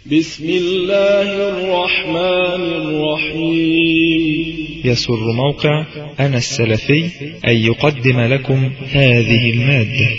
بسم الله الرحمن الرحيم يسر موقع أنا السلفي أن يقدم لكم هذه المادة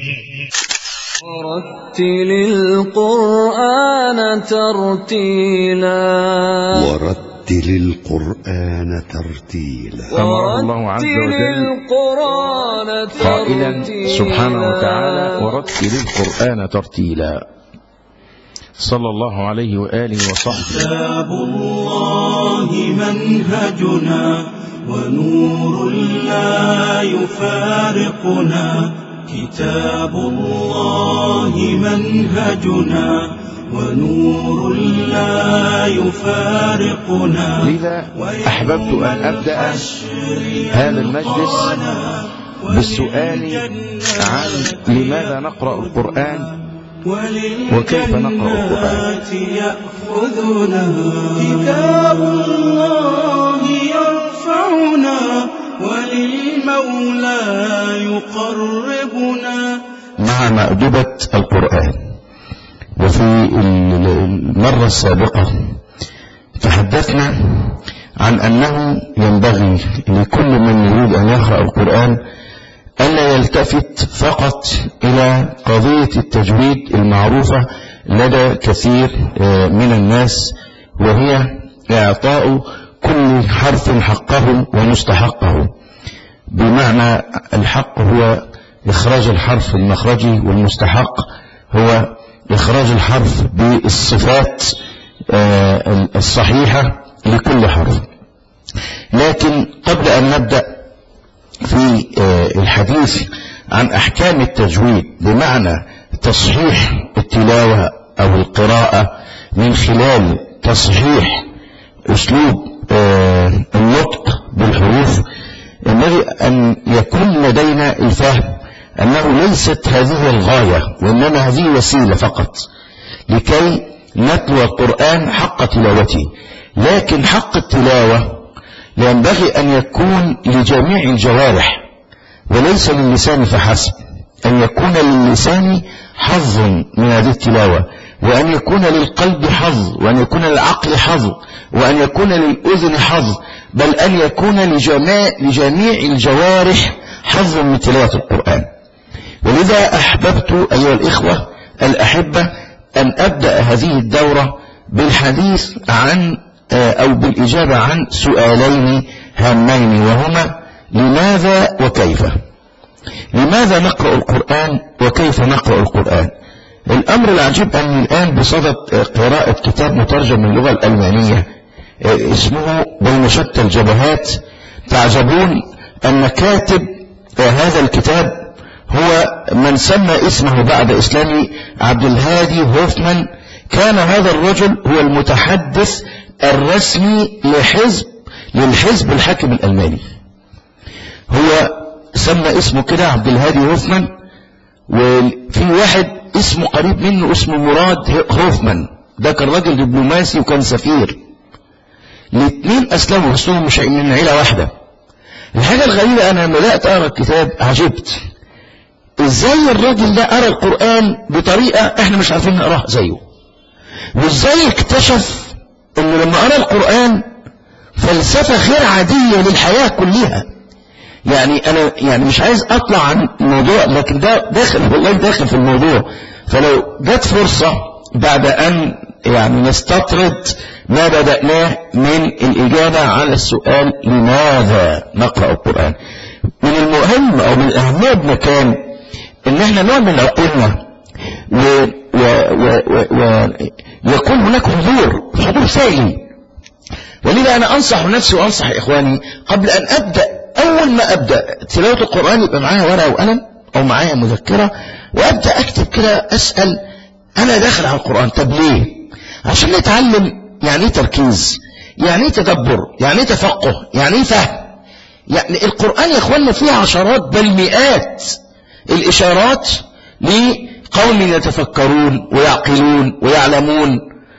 ورتل القرآن ترتيلا ورتل القرآن ترتيلا أمر الله عز ورتل وجل القرآن قائلا ترتيلا سبحانه وتعالى ورتل القرآن ترتيلا صلى الله عليه وآله وصحبه كتاب الله منهجنا ونور لا يفارقنا كتاب الله منهجنا ونور لا يفارقنا لذا أحببت أن أبدأ هذا المجلس بالسؤال عن لماذا نقرأ القرآن وكيف نقرأ القرآن يأخذنا كتاب الله يرفعنا وللمولى يقربنا مع مأدبة القرآن وفي المرة السابقة تحدثنا عن أنه ينبغي لكل من يريد أن يقرأ القرآن ألا يلتفت فقط إلى قضية التجويد المعروفة لدى كثير من الناس وهي إعطاء كل حرف حقه ومستحقه بمعنى الحق هو إخراج الحرف المخرجي والمستحق هو إخراج الحرف بالصفات الصحيحة لكل حرف لكن قبل أن نبدأ في الحديث عن أحكام التجويد بمعنى تصحيح التلاوة أو القراءة من خلال تصحيح أسلوب النطق بالحروف ينبغي أن يكون لدينا الفهم أنه ليست هذه الغاية وإنما هذه وسيلة فقط لكي نتلو القرآن حق تلاوته لكن حق التلاوة ينبغي أن يكون لجميع الجوارح وليس للسان فحسب أن يكون للسان حظ من هذه التلاوة وأن يكون للقلب حظ وأن يكون للعقل حظ وأن يكون للأذن حظ بل أن يكون لجميع, لجميع الجوارح حظ من تلاوة القرآن ولذا أحببت أيها الإخوة الأحبة أن أبدأ هذه الدورة بالحديث عن أو بالإجابة عن سؤالين هامين وهما لماذا وكيف لماذا نقرأ القرآن وكيف نقرأ القرآن الأمر العجيب أني الآن بصدد قراءة كتاب مترجم من اللغة الألمانية اسمه بين شتى الجبهات تعجبون أن كاتب هذا الكتاب هو من سمى اسمه بعد إسلامي عبد الهادي هوفمان كان هذا الرجل هو المتحدث الرسمي لحزب للحزب الحاكم الألماني هو سمى اسمه كده عبد الهادي هوفمان وفي واحد اسمه قريب منه اسمه مراد هوفمان ده كان راجل دبلوماسي وكان سفير الاثنين اسلموا بس هم مش من عيله واحده الحاجه الغريبه انا لما بدات اقرا الكتاب عجبت ازاي الراجل ده قرا القران بطريقه احنا مش عارفين نقراها زيه وازاي اكتشف انه لما قرا القران فلسفه غير عاديه للحياه كلها يعني انا يعني مش عايز اطلع عن الموضوع لكن ده داخل والله داخل في الموضوع فلو جت فرصه بعد ان يعني نستطرد ما بدأناه من الإجابة على السؤال لماذا نقرأ القرآن من المهم أو من الأهمية بمكان إن احنا نعمل عقولنا و و و و ويكون هناك حضور حضور فعلي ولذا أنا أنصح نفسي وأنصح إخواني قبل أن أبدأ أول ما أبدأ تلاوة القرآن يبقى معايا ورقة وقلم أو معايا مذكرة وأبدأ أكتب كده أسأل أنا داخل على القرآن طب ليه عشان نتعلم يعني ايه تركيز يعني ايه تدبر يعني ايه تفقه يعني ايه فهم يعني القرآن يا اخوانا فيه عشرات بل مئات الاشارات لقوم يتفكرون ويعقلون ويعلمون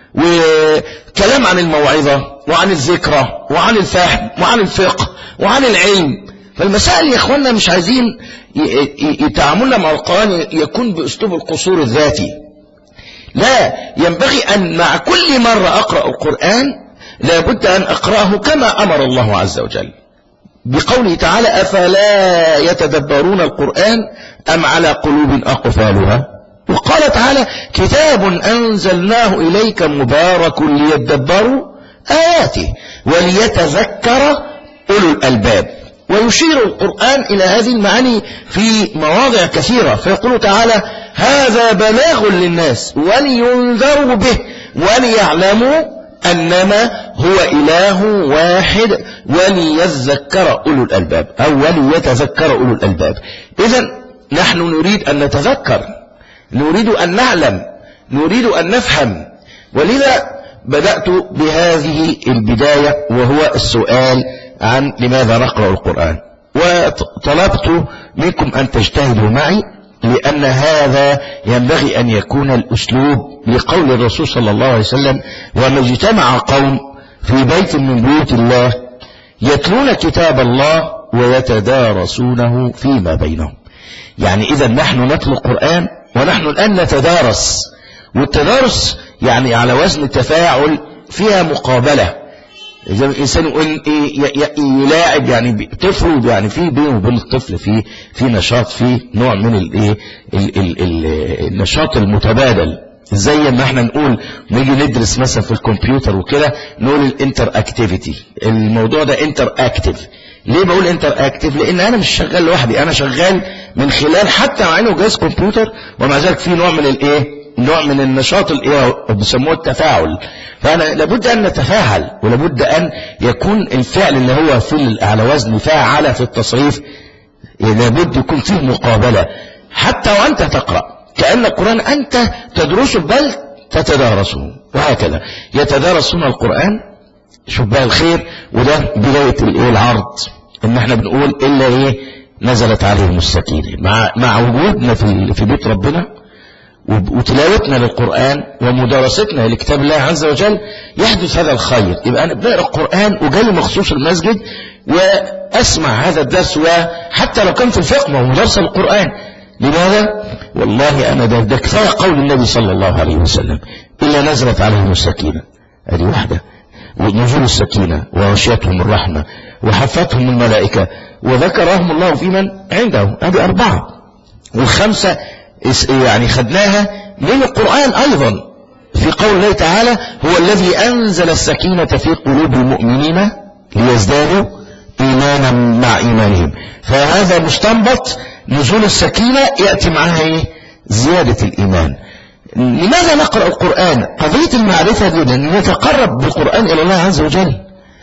وكلام عن الموعظة وعن الذكرى وعن الفهم وعن الفقه وعن العلم فالمسائل يا اخوانا مش عايزين ي- ي- تعاملنا مع القرآن يكون باسلوب القصور الذاتي لا ينبغي أن مع كل مرة أقرأ القرآن لابد أن أقرأه كما أمر الله عز وجل بقوله تعالى أفلا يتدبرون القرآن أم على قلوب أقفالها وقال تعالى كتاب أنزلناه إليك مبارك ليدبروا آياته وليتذكر أولو الألباب ويشير القرآن إلى هذه المعاني في مواضع كثيرة فيقول تعالى هذا بلاغ للناس ولينذروا به وليعلموا أنما هو إله واحد وليذكر أولو الألباب أو وليتذكر أولو الألباب إذا نحن نريد أن نتذكر نريد أن نعلم نريد أن نفهم ولذا بدأت بهذه البداية وهو السؤال عن لماذا نقرأ القرآن وطلبت منكم أن تجتهدوا معي لأن هذا ينبغي أن يكون الأسلوب لقول الرسول صلى الله عليه وسلم وأن اجتمع قوم في بيت من بيوت الله يتلون كتاب الله ويتدارسونه فيما بينهم يعني إذا نحن نتلو القرآن ونحن الآن نتدارس والتدارس يعني على وزن التفاعل فيها مقابلة إذا الإنسان يلاعب يعني طفل يعني في بينه وبين الطفل في في نشاط في نوع من الايه النشاط المتبادل زي ما احنا نقول نيجي ندرس مثلا في الكمبيوتر وكده نقول الانتر اكتيفيتي الموضوع ده انتر اكتيف ليه بقول انتر اكتيف لان انا مش شغال لوحدي انا شغال من خلال حتى مع انه جهاز كمبيوتر ومع ذلك في نوع من الايه نوع من النشاط الايه بيسموه التفاعل فانا لابد ان نتفاعل ولابد ان يكون الفعل اللي هو في على وزن فاعل في التصريف لابد يكون فيه مقابله حتى وانت تقرا كان القران انت تدرسه بل تتدارسه وهكذا يتدارسون القران شوف بقى الخير وده بدايه الايه العرض ان احنا بنقول الا ايه نزلت عليهم السكينه مع مع وجودنا في في بيت ربنا وتلاوتنا للقرآن ومدارستنا لكتاب الله عز وجل يحدث هذا الخير يبقى أنا بقرأ القرآن وجاي مخصوص المسجد وأسمع هذا الدرس وحتى لو كان في الفقه ومدرسة القرآن لماذا؟ والله أنا ده, ده كفاية قول النبي صلى الله عليه وسلم إلا نزلت عليهم السكينة هذه واحدة ونزول السكينة وغشيتهم الرحمة وحفتهم الملائكة وذكرهم الله في من عنده هذه أربعة والخمسة يعني خدناها من القرآن أيضا في قول الله تعالى هو الذي أنزل السكينة في قلوب المؤمنين ليزدادوا إيمانا مع إيمانهم فهذا مستنبط نزول السكينة يأتي معها إيه؟ زيادة الإيمان لماذا نقرأ القرآن قضية المعرفة دي أن نتقرب بالقرآن إلى الله عز وجل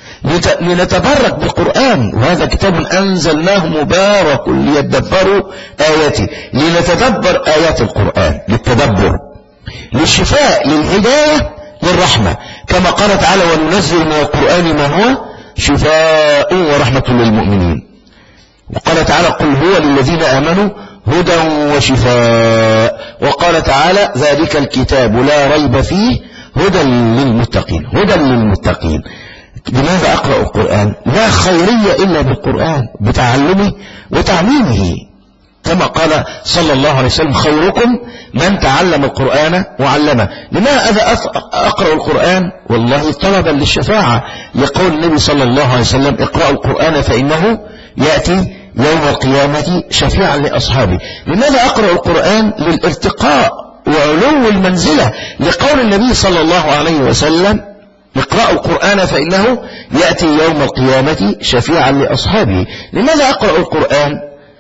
لنتبرك بالقرآن وهذا كتاب أنزلناه مبارك ليدبروا آياته لنتدبر آيات القرآن للتدبر للشفاء للهداية للرحمة كما قال تعالى وننزل من القرآن ما هو شفاء ورحمة للمؤمنين وقال تعالى قل هو للذين آمنوا هدى وشفاء وقال تعالى ذلك الكتاب لا ريب فيه هدى للمتقين هدى للمتقين لماذا أقرأ القرآن لا خيرية إلا بالقرآن بتعلمه وتعليمه كما قال صلى الله عليه وسلم خيركم من تعلم القرآن وعلمه لماذا أقرأ القرآن والله طلبا للشفاعة لقول النبي صلى الله عليه وسلم اقرأوا القرآن فإنه يأتي يوم القيامة شفيعا لأصحابه لماذا أقرأ القرآن للارتقاء وعلو المنزلة لقول النبي صلى الله عليه وسلم اقرأوا القرآن فإنه يأتي يوم القيامة شفيعا لأصحابه لماذا أقرأ القرآن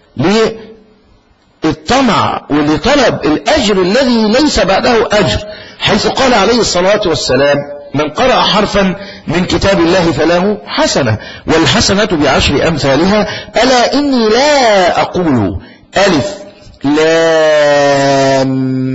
للطمع ولطلب الأجر الذي ليس بعده أجر حيث قال عليه الصلاة والسلام من قرأ حرفا من كتاب الله فله حسنة والحسنة بعشر أمثالها ألا إني لا أقول ألف لام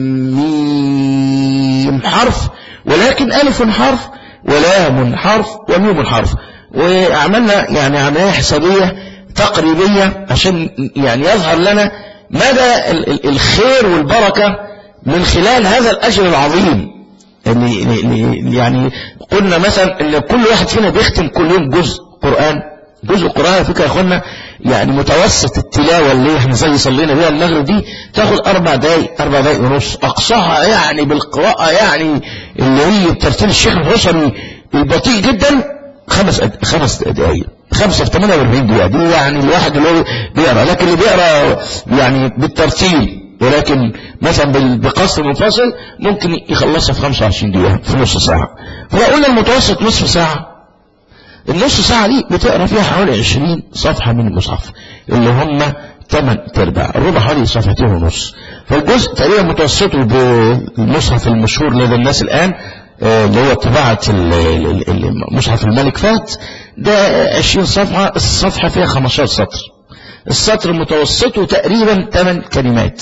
ميم حرف ولكن ألف حرف ولام حرف وميم حرف وعملنا يعني عملية حسابية تقريبية عشان يعني يظهر لنا مدى الخير والبركة من خلال هذا الأجر العظيم يعني قلنا مثلا ان كل واحد فينا بيختم كل يوم جزء قرآن جزء القرآن على فكرة يا اخوانا يعني متوسط التلاوة اللي احنا زي صلينا بيها المغرب دي تاخد اربع دقايق اربع دقايق ونص اقصاها يعني بالقراءة يعني اللي هي بترتيل الشيخ الحسني البطيء جدا خمس أد... خمس دقايق خمسة في 48 دقيقة دي يعني الواحد اللي هو بيقرا لكن اللي بيقرا يعني بالترتيل ولكن مثلا بال- بقصر منفصل ممكن يخلصها في 25 دقيقة في نص ساعة فقلنا المتوسط نصف ساعة النص ساعة دي بتقرا فيها حوالي 20 صفحة من المصحف اللي هم 8 تربع الربع حوالي صفحتين ونص فالجزء تقريبا متوسطه بالمصحف المشهور لدى الناس الآن آه، اللي هو طباعة ال- ال- ال- مصحف الملك فهد ده 20 صفحة الصفحة فيها 15 سطر السطر متوسطه تقريبا 8 كلمات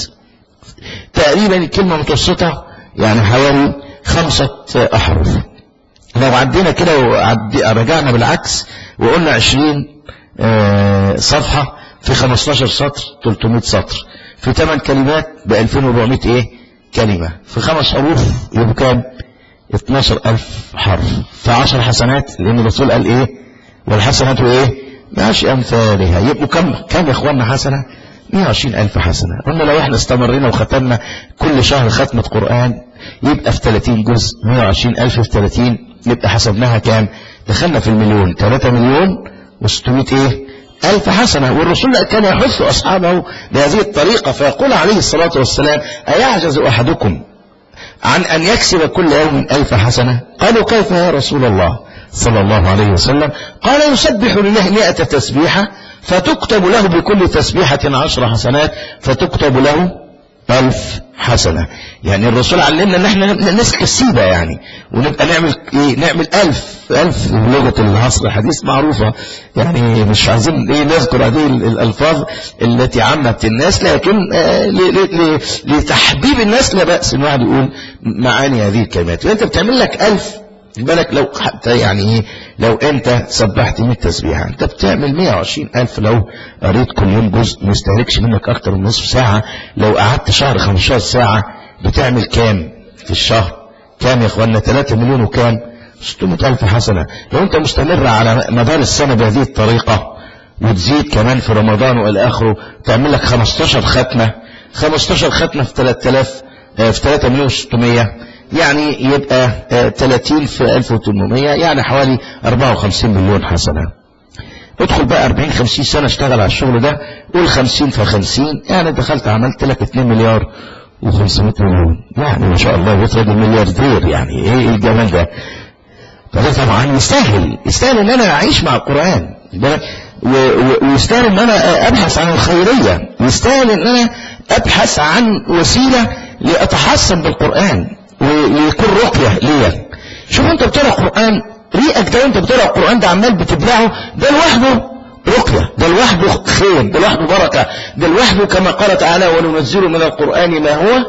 تقريبا الكلمة متوسطة يعني حوالي خمسة أحرف لو عدينا كده وعدي رجعنا بالعكس وقلنا 20 آه، صفحة في 15 سطر 300 سطر في 8 كلمات ب 2400 ايه كلمة في خمس حروف يبقى كام 12000 حرف في 10 حسنات لان الرسول قال ايه والحسنات ايه ماشي امثالها يبقوا كم كم يا اخوانا حسنة 120 ألف حسنة قلنا لو احنا استمرينا وختمنا كل شهر ختمة قرآن يبقى في 30 جزء 120 ألف في 30 يبقى حسبناها كام دخلنا في المليون 3 مليون و600 ايه ألف حسنة والرسول كان يحث أصحابه بهذه الطريقة فيقول عليه الصلاة والسلام أيعجز أحدكم عن أن يكسب كل يوم ألف حسنة قالوا كيف يا رسول الله صلى الله عليه وسلم قال يسبح لله مئة تسبيحة فتكتب له بكل تسبيحة عشر حسنات فتكتب له ألف حسنة يعني الرسول علمنا ان احنا نسك السيبة يعني ونبقى نعمل ايه نعمل ألف ألف لغة العصر الحديث معروفة يعني مش عايزين ايه نذكر هذه الألفاظ التي عمت الناس لكن آه ل- ل- ل- لتحبيب الناس لا بأس ان واحد يقول معاني هذه الكلمات وانت بتعمل لك ألف بالك لو حتى يعني ايه لو انت سبحت 100 تسبيحة انت بتعمل 120 الف لو قريت كل يوم جزء ما يستهلكش منك اكتر من نصف ساعة لو قعدت شهر 15 ساعة بتعمل كام في الشهر كام يا اخوانا 3 مليون وكام 600 الف حسنة لو انت مستمر على مدار السنة بهذه الطريقة وتزيد كمان في رمضان والى اخره تعمل لك 15 ختمة 15 ختمة في 3000 آه، في 3 مليون 600 يعني يبقى آه، 30 في 1800 يعني حوالي 54 مليون حسنة ادخل بقى 40 50 سنة اشتغل على الشغل ده قول 50 في 50 يعني دخلت عملت لك 2 مليار و500 مليون يعني ما شاء الله يفرض الملياردير يعني ايه الجمال ده فده طبعا يستاهل يستاهل ان انا اعيش مع القرآن بالك؟ و- و- ويستاهل ان انا ابحث عن الخيرية يستاهل ان انا ابحث عن وسيلة لاتحسن بالقرآن ويكون رقية ليا شوف انت بتقرا قرآن ريقك ده وانت بتقرا القرآن ده عمال بتبلعه ده لوحده رقية ده لوحده خير ده لوحده بركة ده لوحده كما قال تعالى وننزل من القرآن ما هو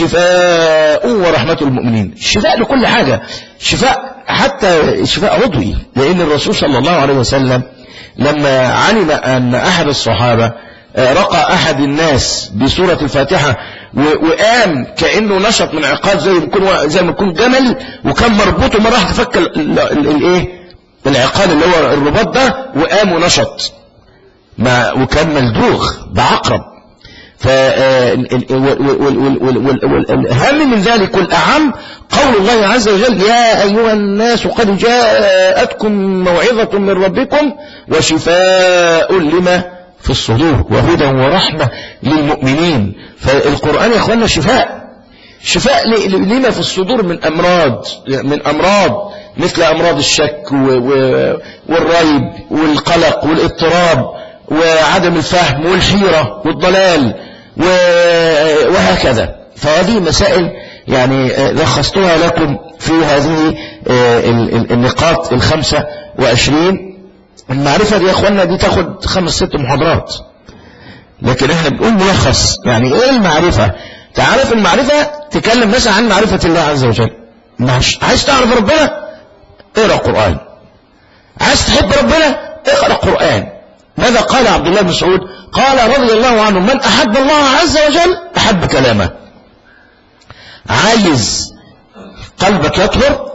شفاء ورحمة المؤمنين شفاء لكل حاجة شفاء حتى شفاء عضوي لأن الرسول صلى الله عليه وسلم لما علم أن أحد الصحابة آه، رقى أحد الناس بسورة الفاتحة و- وقام كأنه نشط من عقاب زي ما يكون زي ما يكون جمل وكان مربوط ومرة واحدة فك ال- ال- ال- الايه العقال اللي هو الرباط ده وقام ونشط ما وكان ملدوغ بعقرب فالأهم من ذلك والأهم قول الله عز وجل يا أيها الناس قد جاءتكم موعظة من ربكم وشفاء لما في الصدور وهدى ورحمة للمؤمنين فالقرآن يا أخوانا شفاء شفاء ل- ل- لما في الصدور من أمراض من أمراض مثل أمراض الشك و- و- والريب والقلق والاضطراب وعدم الفهم والحيرة والضلال و- وهكذا فهذه مسائل يعني آه، لخصتها لكم في هذه آه، ال- ال- النقاط الخمسة وعشرين المعرفة دي يا اخوانا دي تاخد خمس ست محاضرات لكن احنا بنقول ملخص يعني ايه المعرفة تعرف المعرفة تكلم مثلا عن معرفة الله عز وجل مش عايز تعرف ربنا اقرأ قرآن عايز تحب ربنا اقرأ قرآن ماذا قال عبد الله بن مسعود قال رضي الله عنه من أحب الله عز وجل أحب كلامه عايز قلبك يطهر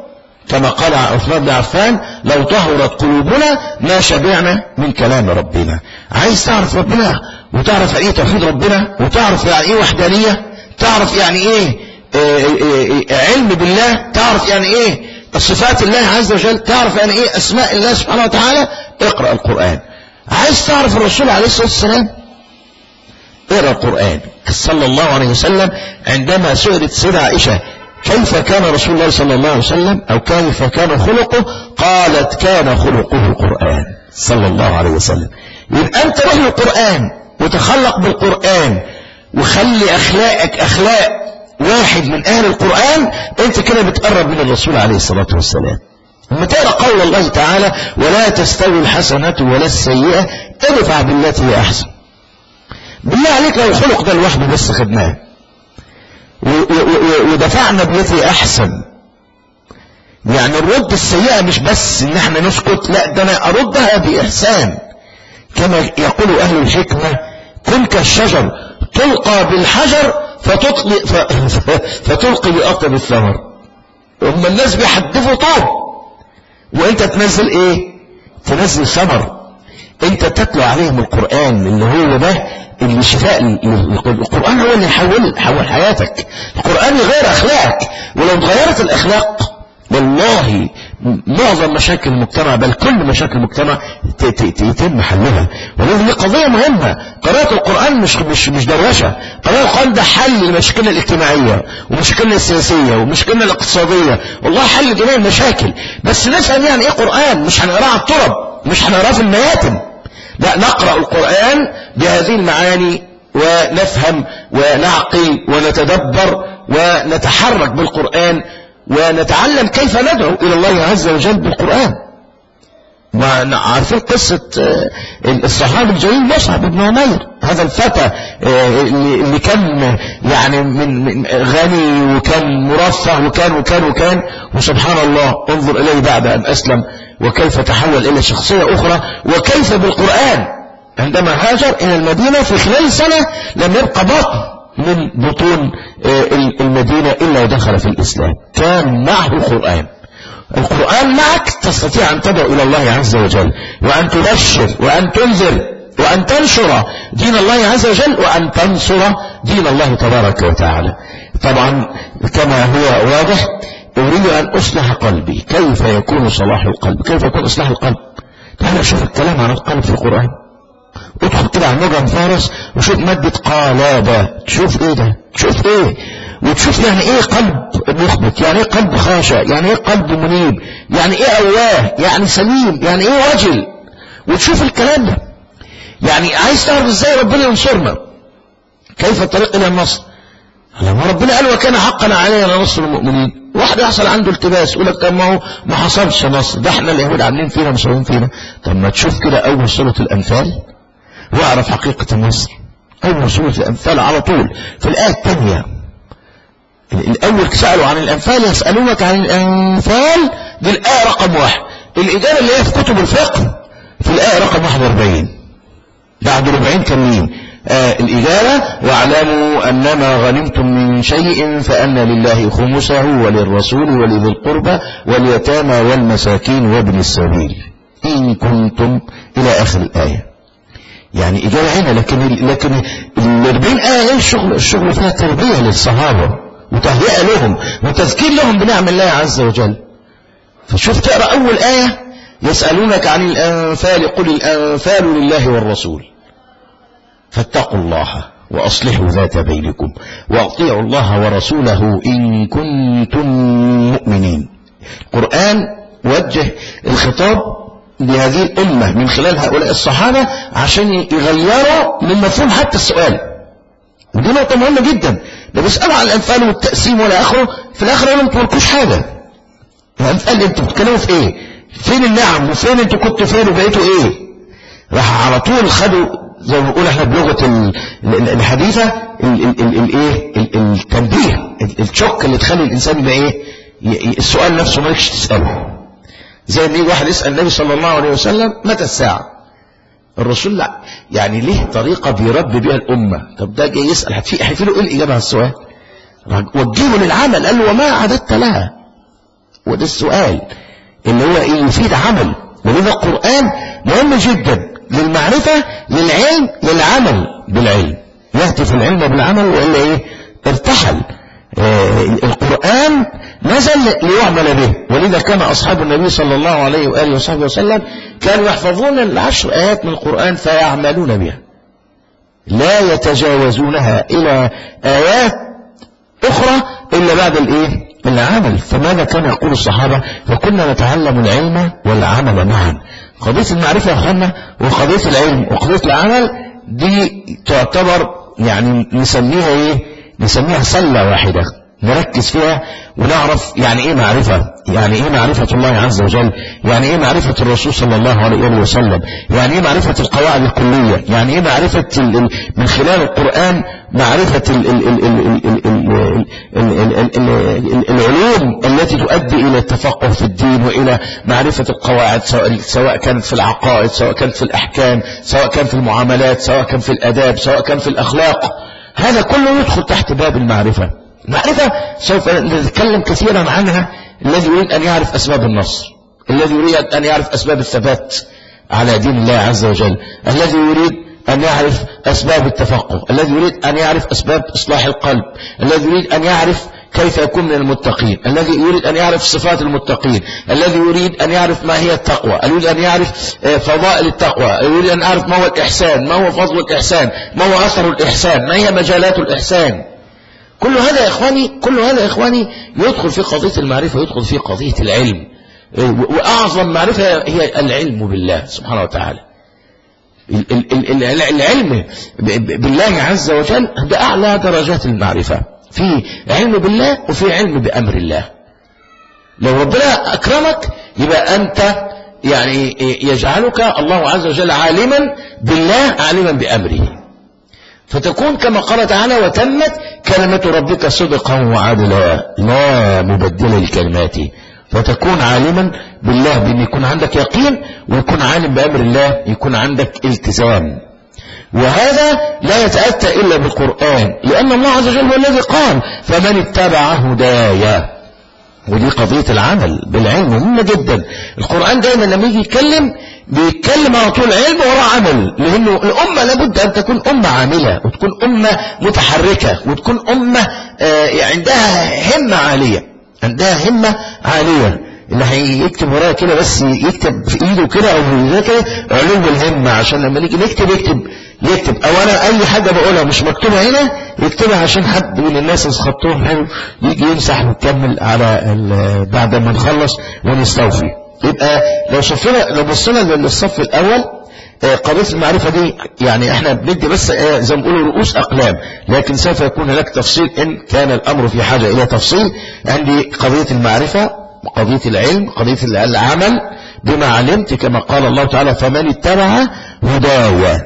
كما قال عثمان بن عفان لو طهرت قلوبنا ما شبعنا من كلام ربنا عايز تعرف ربنا وتعرف يعني ايه توحيد ربنا وتعرف يعني ايه وحدانية تعرف يعني ايه آه، آه، آه، علم بالله تعرف يعني ايه صفات الله عز وجل تعرف يعني ايه اسماء الله سبحانه وتعالى اقرأ القرآن عايز تعرف الرسول عليه الصلاة والسلام اقرأ القرآن صلى الله عليه وسلم عندما سئلت سيدة عائشة كيف كان رسول الله صلى الله عليه وسلم أو كيف كان خلقه قالت كان خلقه القرآن صلى الله عليه وسلم يبقى أنت روح القرآن وتخلق بالقرآن وخلي أخلاقك أخلاق واحد من أهل القرآن أنت كده بتقرب من الرسول عليه الصلاة والسلام لما تقرأ قول الله تعالى ولا تستوي الحسنة ولا السيئة ادفع بالتي هي أحسن بالله عليك لو الخلق ده لوحده بس خدناه و- و- و- ودفعنا بالتي احسن يعني الرد السيئة مش بس ان احنا نسكت لا ده انا اردها باحسان كما يقول اهل الحكمة كن كالشجر تلقى بالحجر فتطلق ف... فتلقي بأطب الثمر هم الناس بيحدفوا طوب وانت تنزل ايه تنزل ثمر انت تتلو عليهم القرآن اللي هو ده اللي شفاء القرآن هو اللي يحول حول حياتك القرآن يغير اخلاقك ولو اتغيرت الاخلاق والله معظم مشاكل المجتمع بل كل مشاكل المجتمع ت- ت- ت- يتم حلها ولكن دي قضية مهمة قراءة القرآن مش مش مش دروشة قراءة القرآن ده حل لمشاكلنا الاجتماعية ومشاكلنا السياسية ومشاكلنا الاقتصادية والله حل جميع المشاكل بس نفهم يعني ايه قرآن مش هنقراه على الترب مش هنقراه في المياتم لا نقرأ القرآن بهذه المعاني ونفهم ونعقل ونتدبر ونتحرك بالقرآن ونتعلم كيف ندعو إلى الله عز وجل بالقرآن وعارفين قصة آه، الصحابي الجليل مصعب بن عمير هذا الفتى آه، اللي اللي كان يعني من من غني وكان مرفه وكان وكان وكان وسبحان الله انظر إليه بعد أن أسلم وكيف تحول إلى شخصية أخرى وكيف بالقرآن عندما هاجر إلى المدينة في خلال سنة لم يبقى بطن من بطون آه، المدينة إلا ودخل في الإسلام كان معه القرآن القرآن معك تستطيع أن تدعو إلى الله عز وجل وأن تبشر وأن تنذر وأن تنشر دين الله عز وجل وأن تنصر دين الله تبارك وتعالى طبعا كما هو واضح أريد أن أصلح قلبي كيف يكون صلاح القلب كيف يكون إصلاح القلب تعال شوف الكلام عن القلب في القرآن ادخل كده على نجم فارس وشوف مادة قالابة تشوف ايه ده تشوف ايه وتشوف يعني ايه قلب مخبت يعني ايه قلب خاشع يعني ايه قلب منيب يعني ايه اواه يعني سليم يعني ايه وجل وتشوف الكلام ده يعني عايز تعرف ازاي ربنا ينصرنا كيف الطريق الى النصر لما ربنا قال وكان حقا علينا نصر المؤمنين واحد يحصل عنده التباس يقول لك طب ما هو ما حصلش نصر ده احنا اليهود عاملين فينا مسوين فينا طب ما تشوف كده اول سوره الانفال واعرف حقيقه النصر اول سوره الانفال على طول في الايه الثانيه الاول سالوا عن الانفال يسالونك عن الانفال دي الايه رقم واحد الاجابه اللي هي في كتب الفقه في الايه رقم 41 بعد ربعين كاملين آه الإجابة واعلموا أنما غنمتم من شيء فأن لله خمسه وللرسول ولذي القربى واليتامى والمساكين وابن السبيل إن كنتم إلى آخر الآية يعني إجابة هنا لكن لكن ال 40 آية إيه الشغل الشغل فيها تربية للصحابة وتهيئة لهم وتذكير لهم بنعم الله عز وجل فشوف تقرأ أول آية يسألونك عن الأنفال قل الأنفال لله والرسول فاتقوا الله وأصلحوا ذات بينكم وأطيعوا الله ورسوله إن كنتم مؤمنين القرآن وجه الخطاب لهذه الأمة من خلال هؤلاء الصحابة عشان يغيروا من مفهوم حتى السؤال ودي نقطة مهمة جدا ده بيسألوا عن الأنفال والتقسيم ولا آخره في الآخر يقولوا انتوا مالكوش حاجة الأنفال انتوا بتتكلموا في إيه فين النعم وفين انتوا كنتوا فين وبقيتوا إيه راح على طول خدوا زي ما بنقول احنا بلغه ال- ال- الحديثه ال- ال- ال- الايه ال- التنبيه ال- التشوك اللي تخلي الانسان يبقى ايه ي- ي- السؤال نفسه مالكش تساله زي ما يجي واحد يسال النبي صلى الله عليه وسلم متى الساعه الرسول لا يعني ليه طريقه بيربي بيها الامه طب ده جاي يسال هتفي هيفي له ايه الاجابه على السؤال وجهه للعمل قال له وما اعددت لها وده السؤال اللي هو ايه يفيد عمل ولذا القرآن مهم جدا للمعرفة للعلم للعمل بالعلم يهتف العلم بالعمل وإلا ايه ارتحل آه القرآن نزل ليعمل به ولذا كان أصحاب النبي صلى الله عليه وآله وصحبه وسلم كانوا يحفظون العشر آيات من القرآن فيعملون بها لا يتجاوزونها إلى آيات أخرى إلا بعد الإيه العمل فماذا كان يقول الصحابة فكنا نتعلم العلم والعمل معا قضية المعرفة يا أخوانا وقضية العلم وقضية العمل دي تعتبر يعني نسميها إيه نسميها سلة واحدة نركز فيها ونعرف يعني ايه معرفة يعني ايه معرفة الله عز وجل يعني ايه معرفة الرسول صلى الله عليه وآله وسلم يعني ايه معرفة القواعد الكلية يعني ايه معرفة ال ال من خلال القرآن معرفة ال ال ال ال ال ال ال ال ال العلوم التي تؤدي الى التفقه في الدين والى معرفة القواعد سواء, سواء كانت في العقائد سواء كانت في الاحكام سواء كان في المعاملات سواء كان في الاداب سواء كان في الاخلاق هذا كله يدخل تحت باب المعرفة معرفة سوف نتكلم كثيرا عنها الذي يريد أن يعرف أسباب النصر الذي يريد أن يعرف أسباب الثبات على دين الله عز وجل الذي يريد أن يعرف أسباب التفقه الذي يريد أن يعرف أسباب إصلاح القلب الذي يريد أن يعرف كيف يكون من المتقين الذي يريد أن يعرف صفات المتقين الذي يريد أن يعرف ما هي التقوى يريد أن يعرف فضائل التقوى يريد أن يعرف ما هو الإحسان ما هو فضل الإحسان ما هو أثر الإحسان ما هي مجالات الإحسان كل هذا يا إخواني كل هذا يا إخواني يدخل في قضية المعرفة يدخل في قضية العلم وأعظم معرفة هي العلم بالله سبحانه وتعالى العلم بالله عز وجل ده أعلى درجات المعرفة في علم بالله وفي علم بأمر الله لو ربنا أكرمك يبقى أنت يعني يجعلك الله عز وجل عالما بالله عالما بأمره فتكون كما قال تعالى وتمت كلمة ربك صدقا وعدلا لا مبدل لكلماته فتكون عالما بالله بأن يكون عندك يقين ويكون عالم بأمر الله يكون عندك التزام وهذا لا يتأتى إلا بالقرآن لأن الله عز وجل هو الذي قال فمن اتبع هدايا ودي قضية العمل بالعلم مهمة جدا القرآن دايما لما يجي يتكلم بيتكلم على طول علم وراء عمل لأنه الأمة لابد أن تكون أمة عاملة وتكون أمة متحركة وتكون أمة عندها همة عالية عندها همة عالية اللي هيكتب ورايا كده بس يكتب في ايده كده او يذاكر علو الهمة عشان لما نيجي نكتب يكتب يكتب او انا اي حاجة بقولها مش مكتوبة هنا يكتبها عشان حد من الناس اللي خطوهم حلو يجي يمسح ويكمل على بعد ما نخلص ونستوفي يبقى لو شفنا لو بصينا للصف الاول قضية المعرفة دي يعني احنا بندي بس زي ما بيقولوا رؤوس اقلام لكن سوف يكون هناك تفصيل ان كان الامر في حاجة الى تفصيل عندي قضية المعرفة قضية العلم قضية العمل بما علمت كما قال الله تعالى فمن اتبع هدايا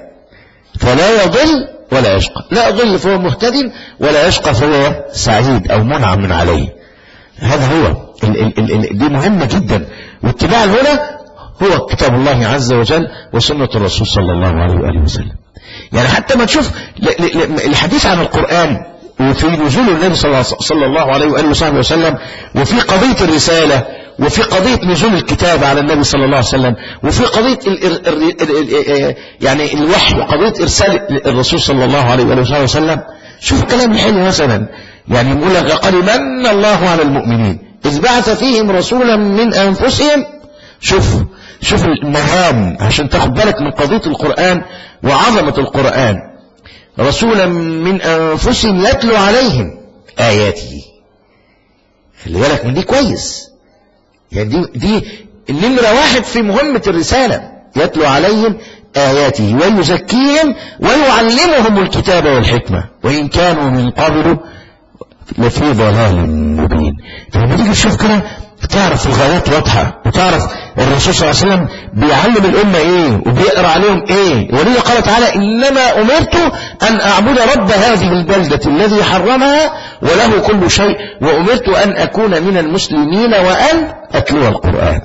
فلا يضل ولا يشقى لا يضل فهو مهتد ولا يشقى فهو سعيد او منعم من عليه هذا هو ال ال ال دي مهمة جدا واتباع الهدى هو كتاب الله عز وجل وسنة الرسول صلى الله عليه وآله وسلم يعني حتى ما تشوف الحديث عن القرآن وفي نزول النبي صلى الله عليه وآله وصحبه وسلم وفي قضية الرسالة وفي قضية نزول الكتاب على النبي صلى الله عليه وسلم وفي قضية ال ال ال يعني الوحي وقضية إرسال الرسول صلى الله عليه وآله وصحبه وسلم شوف الكلام الحلو مثلا يعني يقول لك لقد من الله على المؤمنين إذ بعث فيهم رسولا من أنفسهم شوف شوف المهام عشان تاخد بالك من قضية القرآن وعظمة القرآن رسولا من أنفسهم يتلو عليهم آياته خلي بالك من دي كويس يعني دي, دي النمرة واحد في مهمة الرسالة يتلو عليهم آياته ويزكيهم ويعلمهم الكتاب والحكمة وإن كانوا من قبل لفي ضلال مبين فلما تيجي تشوف كده تعرف الغايات واضحة وتعرف الرسول صلى الله عليه وسلم بيعلم الأمة إيه وبيقرأ عليهم إيه ولذا قال تعالى إنما أمرت أن أعبد رب هذه البلدة الذي حرمها وله كل شيء وأمرت أن أكون من المسلمين وأن أتلو القرآن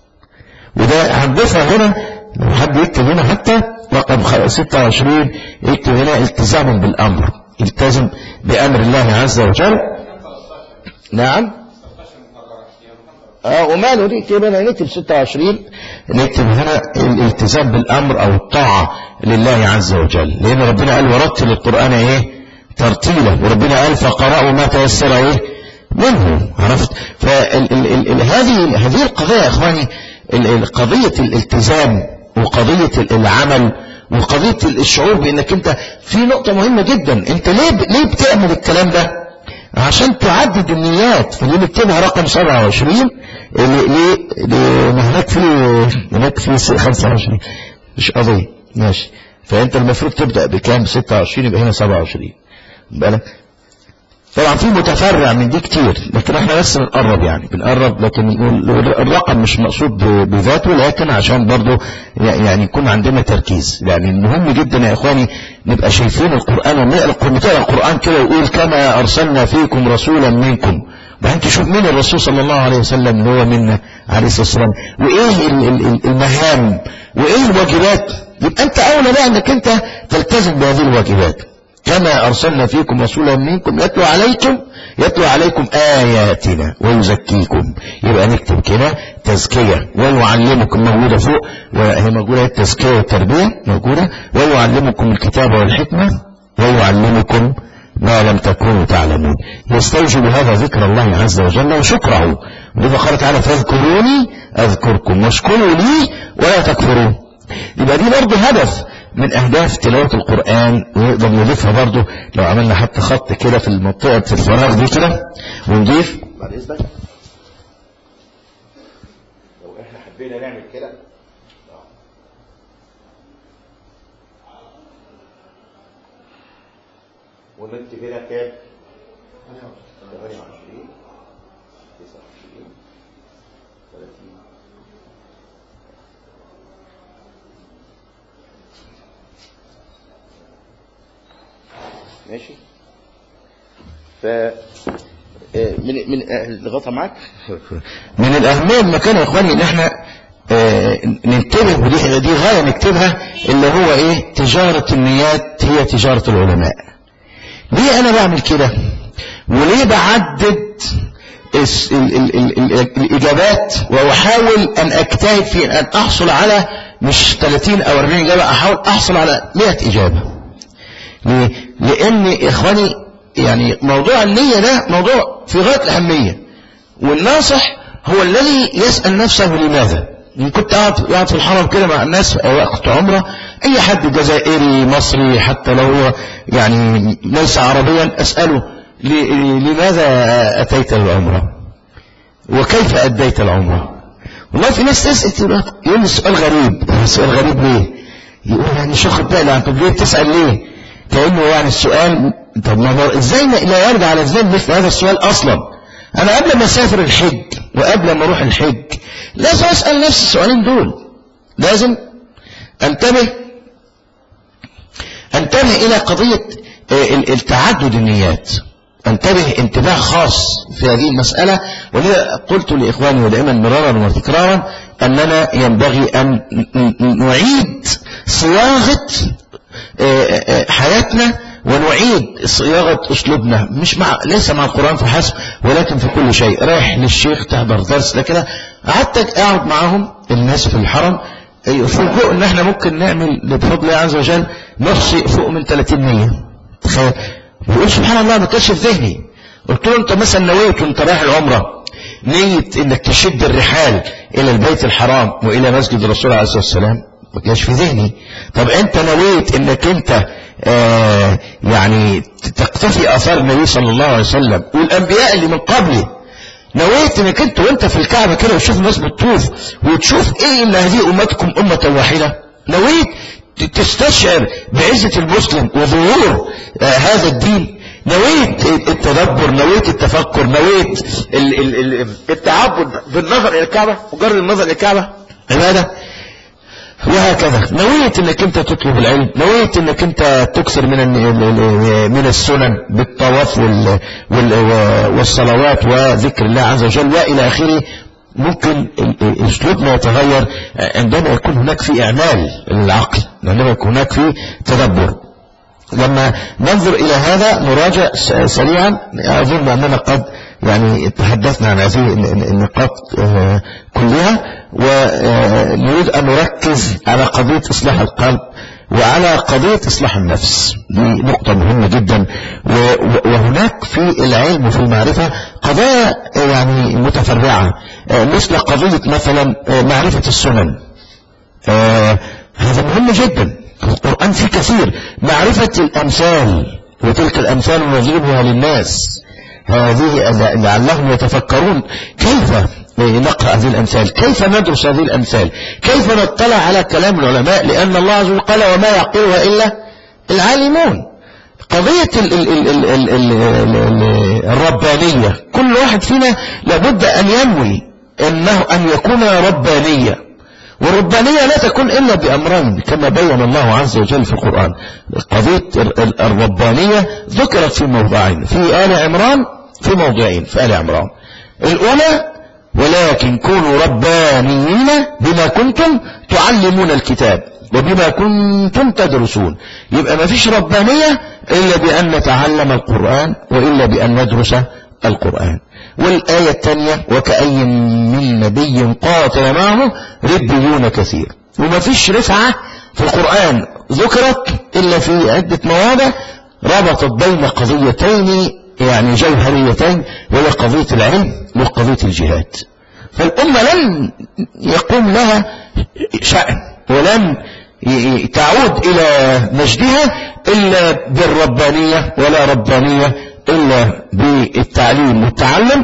وده هنضيفها هنا لو حد يكتب هنا حتى رقم 26 يكتب هنا التزام بالأمر التزم بأمر الله عز وجل نعم اه وماله نكتب هنا نكتب 26 نكتب هنا الالتزام بالامر او الطاعه لله عز وجل لان ربنا قال ورتل القران ايه ترتيلا وربنا قال فقرأوا ما تيسر ايه منه عرفت فهذه هذه القضيه يا اخواني ال- ال- قضيه الالتزام وقضيه ال- العمل وقضيه الشعور بانك انت في نقطه مهمه جدا انت ليه ب- ليه بتعمل الكلام ده عشان تعدد النيات فدي نكتبها رقم 27 اللي ليه ليه- ما هناك في هناك في 25 مش قضيه ماشي فانت المفروض تبدا بكام 26 يبقى هنا 27 بالك طبعا في متفرع من دي كتير لكن احنا بس بنقرب يعني بنقرب لكن نقول الرقم مش مقصود ب- بذاته لكن عشان برضو ي- يعني يكون عندنا تركيز يعني مهم جدا يا اخواني نبقى شايفين القرآن ونقرا نقرا القرآن كده ويقول كما ارسلنا فيكم رسولا منكم وبعدين تشوف مين الرسول صلى الله عليه وسلم اللي هو منا عليه الصلاة والسلام وايه ال- ال- ال- المهام وايه الواجبات يبقى انت اولى بقى انك انت تلتزم بهذه الواجبات كما أرسلنا فيكم رسولا منكم يتلو عليكم يتلو عليكم آياتنا ويزكيكم يبقى نكتب كده تزكية ويعلمكم موجودة فوق وهي موجودة التزكية والتربية موجودة ويعلمكم الكتاب والحكمة ويعلمكم ما لم تكونوا تعلمون يستوجب هذا ذكر الله عز وجل وشكره ولذا قال تعالى فاذكروني أذكركم واشكروا لي ولا تكفرون يبقى دي برضه هدف من اهداف تلاوة القرآن ونقدر نضيفها برضه لو عملنا حتى خط كده في المنطقة في الفراغ دي كده ونضيف بعد اذنك لو احنا حبينا نعمل كده ونكتب هنا كام 28 29 30 ماشي ف آه، من من آه، الغطا معاك من الاهميه المكان يا اخواني ان احنا آه، ننتبه ودي دي غايه نكتبها اللي هو ايه تجاره النيات هي تجاره العلماء ليه انا بعمل كده وليه بعدد الس- ال- ال- ال- ال- الاجابات واحاول ان اجتهد في ان احصل على مش 30 او 40 اجابه احاول احصل على 100 اجابه ليه؟ لأن إخواني يعني موضوع النية ده موضوع في غاية الأهمية والناصح هو الذي يسأل نفسه لماذا إن كنت قاعد قاعد في الحرم كده مع الناس في وقت عمرة أي حد جزائري مصري حتى لو هو يعني ليس عربيا أسأله ل- لماذا أتيت للعمرة وكيف أديت العمرة والله في ناس تسأل تقول يقول لي السؤال غريب السؤال غريب ليه يقول يعني مش واخد بالي انت ليه بتسأل ليه كأنه يعني السؤال طب ما هو ازاي لا- لا يرجع على الذهن مثل هذا السؤال اصلا انا قبل ما اسافر الحج وقبل ما اروح الحج لازم اسأل نفسي السؤالين دول لازم انتبه انتبه الى قضية آه، ال- التعدد النيات انتبه انتباه خاص في هذه المسألة ولذا قلت لإخواني ودائما مرارا وتكرارا أننا ينبغي أن ن- ن- نعيد صياغة آه، آه، حياتنا ونعيد صياغة أسلوبنا مش مع ليس مع القرآن فحسب ولكن في كل شيء رايح للشيخ تحضر درس لكن قعدت أقعد معهم الناس في الحرم يفوجئوا ان احنا ممكن نعمل بفضل الله عز وجل نحصي فوق من 30 نية تخيل بيقول سبحان الله ما كانش في ذهني قلت له انت مثلا نويت وانت رايح العمرة نية انك تشد الرحال الى البيت الحرام والى مسجد الرسول عليه الصلاة والسلام ما كانش في ذهني طب انت نويت انك انت آه يعني تقتفي اثار النبي صلى الله عليه وسلم والانبياء اللي من قبله نويت انك انت وانت في الكعبة كده وتشوف الناس بتطوف وتشوف ايه ان هذه امتكم امة واحدة نويت ت- تستشعر بعزة المسلم وظهور آه هذا الدين نويت التدبر نويت التفكر نويت ال ال ال التعبد بالنظر الى الكعبة مجرد النظر الى الكعبة عبادة وهكذا نويت انك انت تطلب العلم نويت انك انت تكثر من ال- ال- ال- من السنن بالطواف وال وال والصلوات وذكر الله عز وجل والى اخره ممكن ال- ال- اسلوبنا يتغير عندما يكون هناك في اعمال العقل عندما يكون هناك في تدبر لما ننظر إلى هذا نراجع س- سريعا أظن أننا قد يعني تحدثنا عن هذه النقاط آه، كلها ونريد أن نركز على قضية إصلاح القلب وعلى قضية إصلاح النفس دي نقطة مهمة جدا وهناك في العلم وفي المعرفة قضايا يعني متفرعة مثل قضية مثلا معرفة السنن هذا مهم جدا القرآن فيه كثير معرفة الأمثال وتلك الأمثال نضربها للناس هذه لعلهم يتفكرون كيف نقرأ هذه الأمثال كيف ندرس هذه الأمثال كيف نطلع على كلام العلماء لأن الله عز وجل قال وما يعقلها إلا العالمون قضية ال ال ال ال ال ال الربانية كل واحد فينا لابد أن ينوي أنه أن يكون ربانية والربانية لا تكون إلا بأمرين كما بين الله عز وجل في القرآن قضية الربانية ذكرت في موضعين في آل عمران في موضعين في آل عمران الأولى ولكن كونوا ربانيين بما كنتم تعلمون الكتاب وبما كنتم تدرسون يبقى ما فيش ربانية إلا بأن نتعلم القرآن وإلا بأن ندرس القرآن والآية الثانية وكأي من نبي قاتل معه ربيون كثير وما فيش رفعة في القرآن ذكرت إلا في عدة مواضع ربطت بين قضيتين يعني جوهريتين وهي قضية العلم وقضية الجهاد فالأمة لن يقوم لها شأن ولن تعود إلى مجدها إلا بالربانية ولا ربانية إلا بالتعليم والتعلم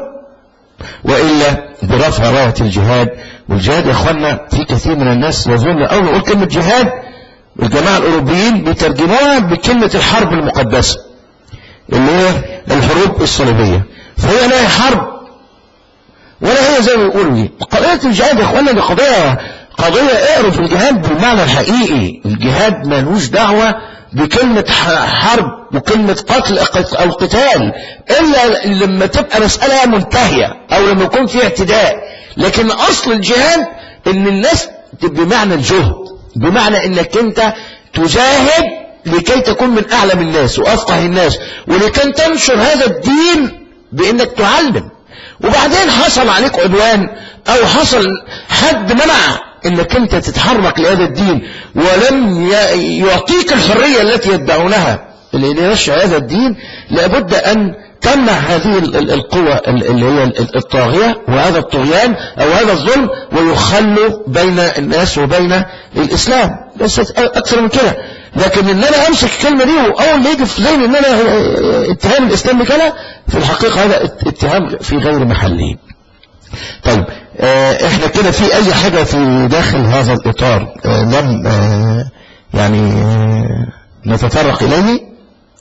وإلا برفع راية الجهاد والجهاد يا أخوانا في كثير من الناس يظن أول نقول كلمة جهاد الجماعة الأوروبيين بيترجموها بكلمة الحرب المقدسة اللي هي الحروب الصليبية فهي لا هي حرب ولا هي زي ما بيقولوا دي قضية الجهاد يا اخوانا دي قضية قضية اعرف الجهاد بالمعنى الحقيقي الجهاد ملوش دعوة بكلمة حرب وكلمة قتل أو قتال إلا لما تبقى مسألة منتهية أو لما يكون في اعتداء لكن أصل الجهاد إن الناس بمعنى الجهد بمعنى إنك أنت تجاهد لكي تكون من أعلم الناس وأفقه الناس ولكي تنشر هذا الدين بإنك تعلم وبعدين حصل عليك عدوان او حصل حد منع انك انت تتحرك لهذا الدين ولم يعطيك الحرية التي يدعونها لنشر هذا الدين لابد ان تمنع هذه القوة اللي هي الطاغية وهذا الطغيان او هذا الظلم ويخلوا بين الناس وبين الاسلام بس اكثر من كده لكن ان انا امسك الكلمة دي واول ما يجي في ذهني ان انا اتهام الاسلام بكده في الحقيقة هذا اتهام في غير محله طيب اه احنا كده في اي حاجة في داخل هذا الاطار اه لم اه يعني نتطرق اليه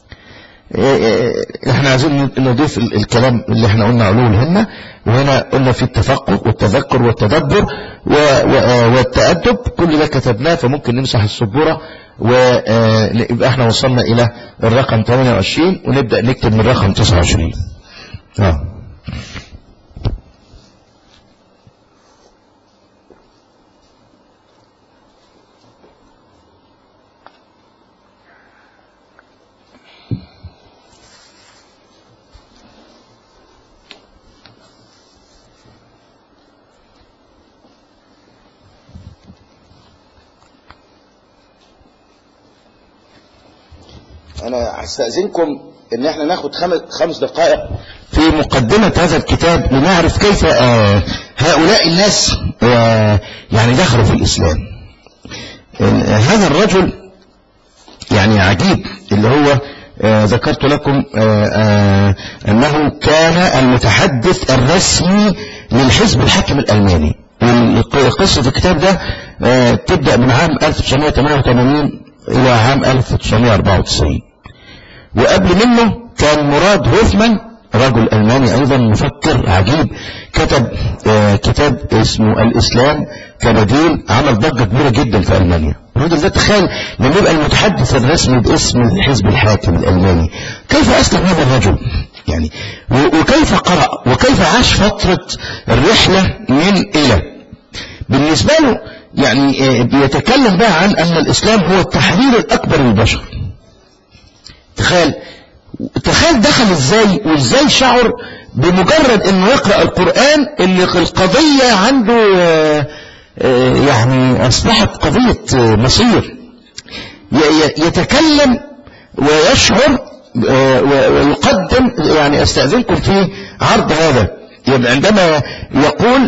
احنا عايزين نضيف الكلام اللي احنا قلنا علوه الهمة وهنا قلنا في التفقه والتذكر والتدبر والتأدب كل ده كتبناه فممكن نمسح السبورة ويبقى احنا وصلنا الى الرقم 28 ونبدأ نكتب من رقم 29 اه انا هستأذنكم ان احنا ناخد خمس, خمس دقائق في مقدمة هذا الكتاب لنعرف كيف آه هؤلاء الناس آه يعني دخلوا في الاسلام آه هذا الرجل يعني عجيب اللي هو ذكرت لكم انه كان المتحدث الرسمي للحزب الحاكم الالماني قصة الكتاب ده تبدأ من عام 1988 الى عام 1994 وقبل منه كان مراد هوفمان رجل ألماني أيضا مفكر عجيب كتب آه كتاب اسمه الإسلام كبديل عمل ضجة كبيرة جدا في ألمانيا الراجل ده تخيل لما يبقى المتحدث الرسمي باسم الحزب الحاكم الألماني كيف أسلم هذا الرجل يعني وكيف قرأ وكيف عاش فترة الرحلة من إلى بالنسبة له يعني آه بيتكلم بقى عن أن الإسلام هو التحرير الأكبر للبشر تخيل تخيل دخل ازاي وازاي شعر بمجرد انه يقرأ القرآن ان القضية عنده آه، آه، يعني اصبحت قضية آه، مصير ي- ي- يتكلم ويشعر آه، و- ويقدم يعني استأذنكم في عرض هذا يعني عندما يقول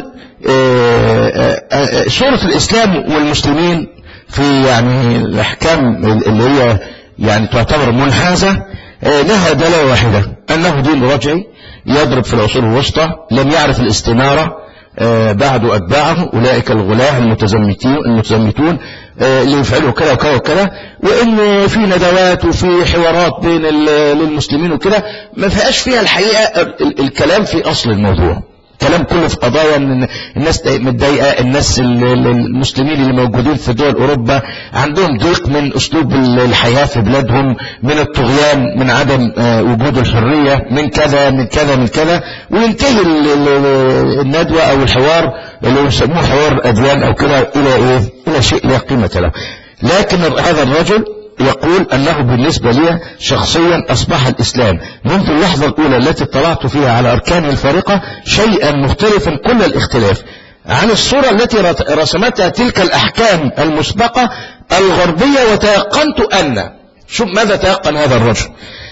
آه، آه، آه، سورة الإسلام والمسلمين في يعني الأحكام اللي هي يعني تعتبر منحازة آه، لها دلالة واحدة أنه دين رجعي يضرب في العصور الوسطى لم يعرف الاستنارة آه، بعد أتباعه أولئك الغلاة المتزمتين المتزمتون آه، اللي يفعلوا كذا وكذا وكذا وإن في ندوات وفي حوارات بين ال- للمسلمين وكده ما فيهاش فيها الحقيقة ال- ال- الكلام في أصل الموضوع كلام كله في قضايا ان الناس متضايقه الناس ال- ال- المسلمين اللي موجودين في دول اوروبا عندهم ضيق من اسلوب ال- الحياه في بلادهم من الطغيان من عدم آه، وجود الحريه من كذا من كذا من كذا وينتهي ال- ال- الندوه او الحوار اللي يسموه حوار اديان او كده الى ايه؟ الى شيء لا قيمه له. لكن هذا الرجل يقول أنه بالنسبة لي شخصيا أصبح الإسلام منذ اللحظة الأولى التي اطلعت فيها على أركانه الفارقة شيئا مختلفا كل الاختلاف عن الصورة التي رت- رسمتها تلك الأحكام المسبقة الغربية وتيقنت أن شوف ماذا تيقن هذا الرجل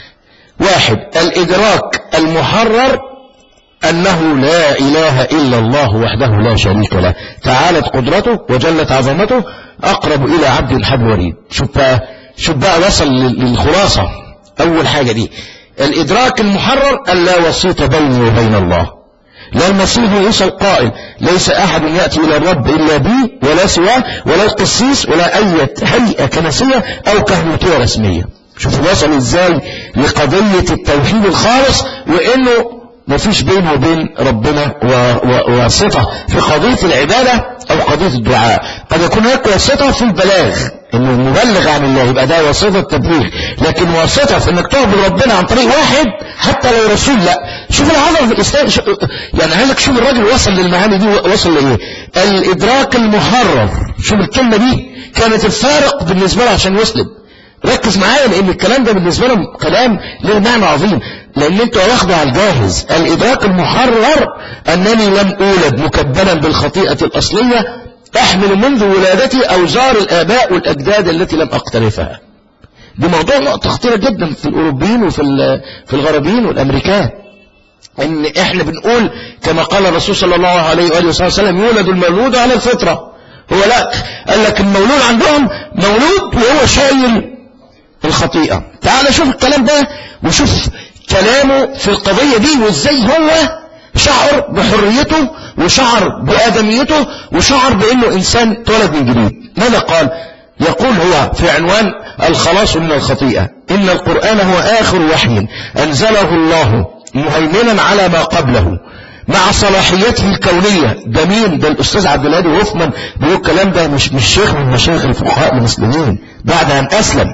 واحد الإدراك المحرر أنه لا إله إلا الله وحده لا شريك له تعالت قدرته وجلت عظمته أقرب إلى عبد الحب وريد شوف بقى شوف بقى وصل لل- للخلاصة أول حاجة دي الإدراك المحرر أن لا وسيط بيني وبين الله لا المسيح عيسى القائل ليس أحد يأتي إلى الرب إلا بي ولا سواه ولا القسيس ولا أي هيئة كنسية أو كهنوتية رسمية شوفوا وصل إزاي لقضية التوحيد الخالص وإنه مفيش بينه وبين ربنا و- و- واسطة في قضية العبادة أو قضية الدعاء قد يكون هناك واسطة في البلاغ إنه مبلغ عن الله يبقى ده واسطة تبليغ لكن واسطة في إنك تعبد ربنا عن طريق واحد حتى لو رسول لا شوف العظمة في الإسلام شو يعني عايزك شوف الراجل وصل للمعاني دي وصل لإيه الإدراك المحرر شوف الكلمة دي كانت الفارق بالنسبة له عشان يسلم ركز معايا لان الكلام ده بالنسبه لهم كلام له معنى عظيم لان انت واخده على الجاهز الادراك المحرر انني لم اولد مكبلا بالخطيئه الاصليه احمل منذ ولادتي اوزار الاباء والاجداد التي لم اقترفها دي موضوع نقطه خطيره جدا في الاوروبيين وفي ال- في الغربيين والامريكان ان احنا بنقول كما قال الرسول صلى الله عليه واله وسلم يولد المولود على الفطره هو لا قال لك المولود عندهم مولود وهو شايل الخطيئة تعال شوف الكلام ده وشوف كلامه في القضية دي وازاي هو شعر بحريته وشعر بآدميته وشعر بأنه إنسان اتولد من جديد ماذا قال يقول هو في عنوان الخلاص من الخطيئة إن القرآن هو آخر وحي أنزله الله مهيمنا على ما قبله مع صلاحيته الكونية ده مين ده الأستاذ عبد الهادي هوفمان بيقول الكلام ده مش مش شيخ من مشايخ الفقهاء المسلمين بعد أن أسلم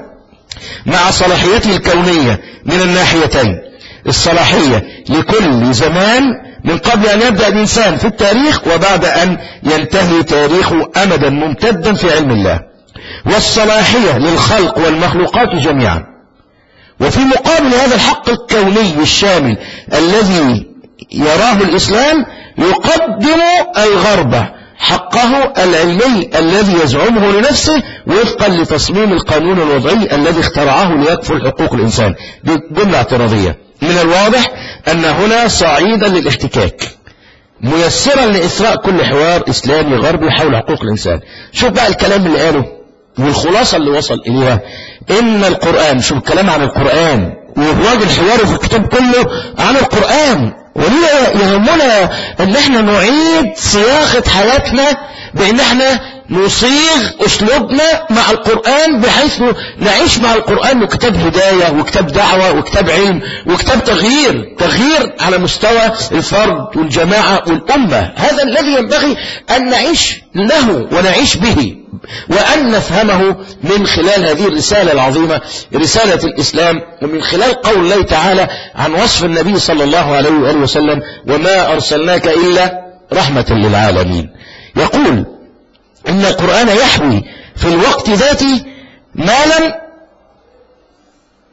مع صلاحيته الكونية من الناحيتين الصلاحية لكل زمان من قبل أن يبدأ الإنسان في التاريخ وبعد أن ينتهي تاريخه أمدا ممتدا في علم الله والصلاحية للخلق والمخلوقات جميعا وفي مقابل هذا الحق الكوني الشامل الذي يراه الإسلام يقدم الغرب حقه العلمي الذي يزعمه لنفسه وفقا لتصميم القانون الوضعي الذي اخترعه ليكفل حقوق الإنسان دي جملة اعتراضية من الواضح أن هنا صعيدا للاحتكاك ميسرا لإثراء كل حوار إسلامي غربي حول حقوق الإنسان شوف بقى الكلام اللي قاله والخلاصة اللي وصل إليها إن القرآن شوف الكلام عن القرآن والراجل حواره في الكتاب كله عن القرآن وليه يهمنا ان احنا نعيد صياغة حياتنا بان احنا نصيغ اسلوبنا مع القرآن بحيث نعيش مع القرآن كتاب هداية وكتاب دعوة وكتاب علم وكتاب تغيير تغيير على مستوى الفرد والجماعة والأمة هذا الذي ينبغي أن نعيش له ونعيش به وأن نفهمه من خلال هذه الرسالة العظيمة رسالة الإسلام ومن خلال قول الله تعالى عن وصف النبي صلى الله عليه وآله وسلم وما أرسلناك إلا رحمة للعالمين يقول إن القرآن يحوي في الوقت ذاته ما لم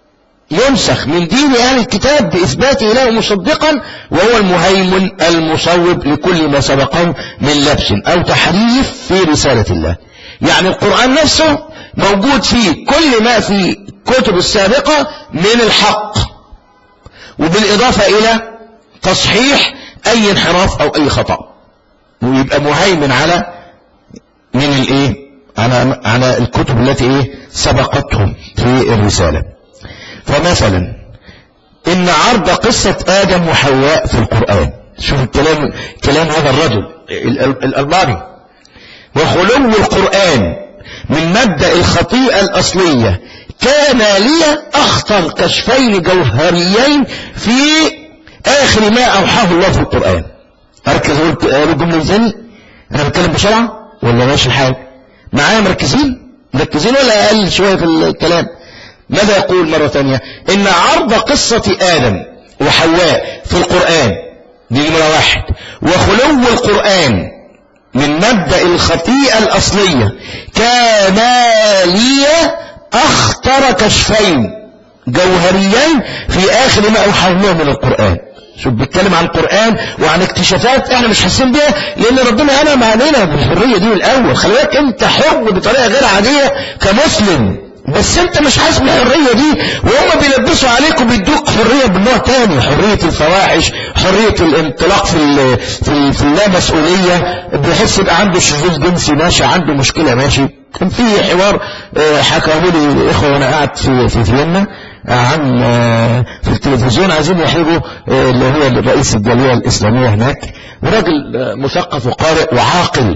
ينسخ من دين أهل الكتاب بإثبات إله مصدقا وهو المهيمن المصوب لكل ما سبقه من لبس أو تحريف في رسالة الله يعني القرآن نفسه موجود فيه كل ما في كتب السابقة من الحق وبالإضافة إلى تصحيح أي انحراف أو أي خطأ ويبقى مهيمن على من الإيه على على الكتب التي إيه سبقتهم في الرسالة فمثلا إن عرض قصة آدم وحواء في القرآن شوف الكلام كلام هذا الرجل الألباني وخلو القرآن من مبدأ الخطيئة الأصلية كان لي أخطر كشفين جوهريين في آخر ما أوحاه الله في القرآن أركز أقول الجملة ازاي أنا بتكلم بسرعة ولا ماشي الحال معايا مركزين مركزين ولا أقل شوية في الكلام ماذا يقول مرة ثانية إن عرض قصة آدم وحواء في القرآن دي نمرة واحد وخلو القرآن من مبدأ الخطيئة الأصلية كان لي أخطر كشفين جوهريين في آخر ما أوحى الله من القرآن شوف بيتكلم عن القرآن وعن اكتشافات احنا مش حاسين بيها لان ربنا انعم علينا بالحرية دي من الاول خلي بالك انت حر بطريقة غير عادية كمسلم بس انت مش حاسس بالحرية دي وهم بيلبسوا عليك وبيدوك حرية بالنوع تاني حرية الفواحش حرية الانطلاق في ال في, ال في اللامسؤولية بحيث يبقى عنده شذوذ جنسي ماشي عنده مشكلة ماشي كان في حوار حكاه لي اخوة وانا قاعد في في فيينا عن في التلفزيون عايزين يحرجوا اللي هو رئيس الجالية الإسلامية هناك وراجل مثقف وقارئ وعاقل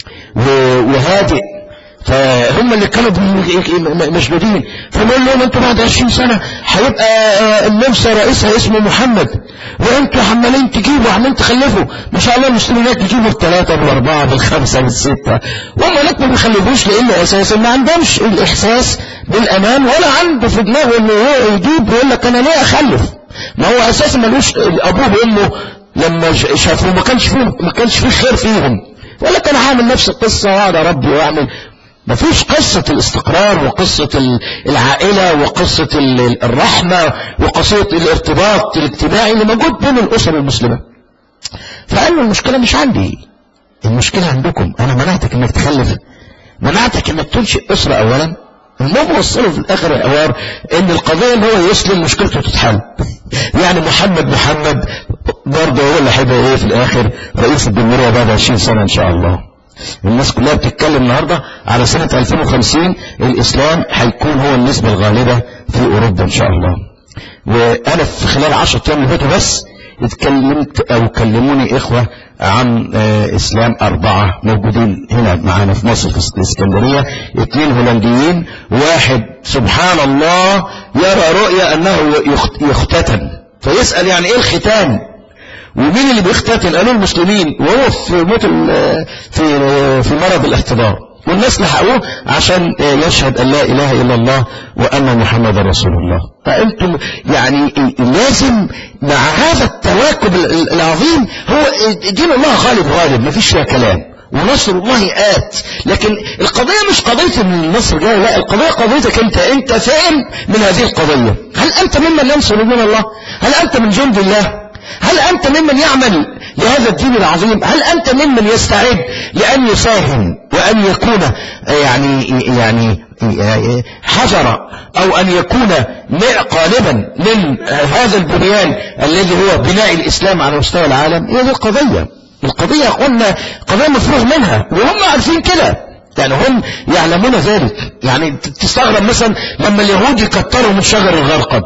وهادئ فهم اللي كانوا مشدودين فنقول لهم انتوا بعد 20 سنة هيبقى النمسا رئيسها اسمه محمد وانتوا عمالين تجيبوا عمالين تخلفوا ما شاء الله المسلمين هناك بيجيبوا الثلاثة بالأربعة بالخمسة بالستة وهم هناك ما بيخلفوش لأن أساسا ما عندهمش الإحساس بالأمان ولا عنده في دماغه إنه هو يجيب ويقول لك أنا ليه أخلف ما هو أساسا ملوش أبوه وأمه لما شافوه ما كانش فيه ما كانش فيه خير فيهم ولا كان هعمل نفس القصة وأقعد أربي وأعمل ما فيش قصة الاستقرار وقصة العائلة وقصة الرحمة وقصة الارتباط الاجتماعي اللي موجود بين الأسر المسلمة فقالوا المشكلة مش عندي المشكلة عندكم أنا منعتك إنك تخلف منعتك إنك تنشئ أسرة أولا المهم وصلوا في الآخر الحوار إن القضية إن هو يسلم مشكلته تتحل يعني محمد محمد برضه هو اللي هيبقى إيه في الآخر رئيس الجمهورية بعد 20 سنة إن شاء الله الناس كلها بتتكلم النهاردة على سنة 2050 الإسلام هيكون هو النسبة الغالبة في أوروبا إن شاء الله وأنا في خلال 10 أيام اللي فاتوا بس اتكلمت أو كلموني إخوة عن إسلام أربعة موجودين هنا معانا في مصر في الإسكندرية اثنين هولنديين واحد سبحان الله يرى رؤيا أنه يختتن فيسأل يعني إيه الختان ومين اللي بيختتن قالوا المسلمين وهو في موت في في مرض الاحتضار والناس لحقوه عشان يشهد ان لا اله الا الله وان محمد رسول الله فانتم يعني لازم مع هذا التواكب العظيم هو دين الله غالب غالب ما فيش فيها كلام ونصر الله آت لكن القضية مش قضية ان النصر جاي لا القضية قضيتك انت انت فاهم من هذه القضية هل انت ممن ينصر دين الله هل انت من جند الله هل أنت ممن يعمل لهذا الدين العظيم هل أنت ممن يستعد لأن يساهم وأن يكون يعني يعني حجر أو أن يكون قالبا من هذا البنيان الذي هو بناء الإسلام على مستوى العالم هي دي القضية القضية قلنا قضية مفروغ منها وهم عارفين كده يعني هم يعلمون ذلك يعني تستغرب مثلا لما اليهود يكتروا من شجر الغرقد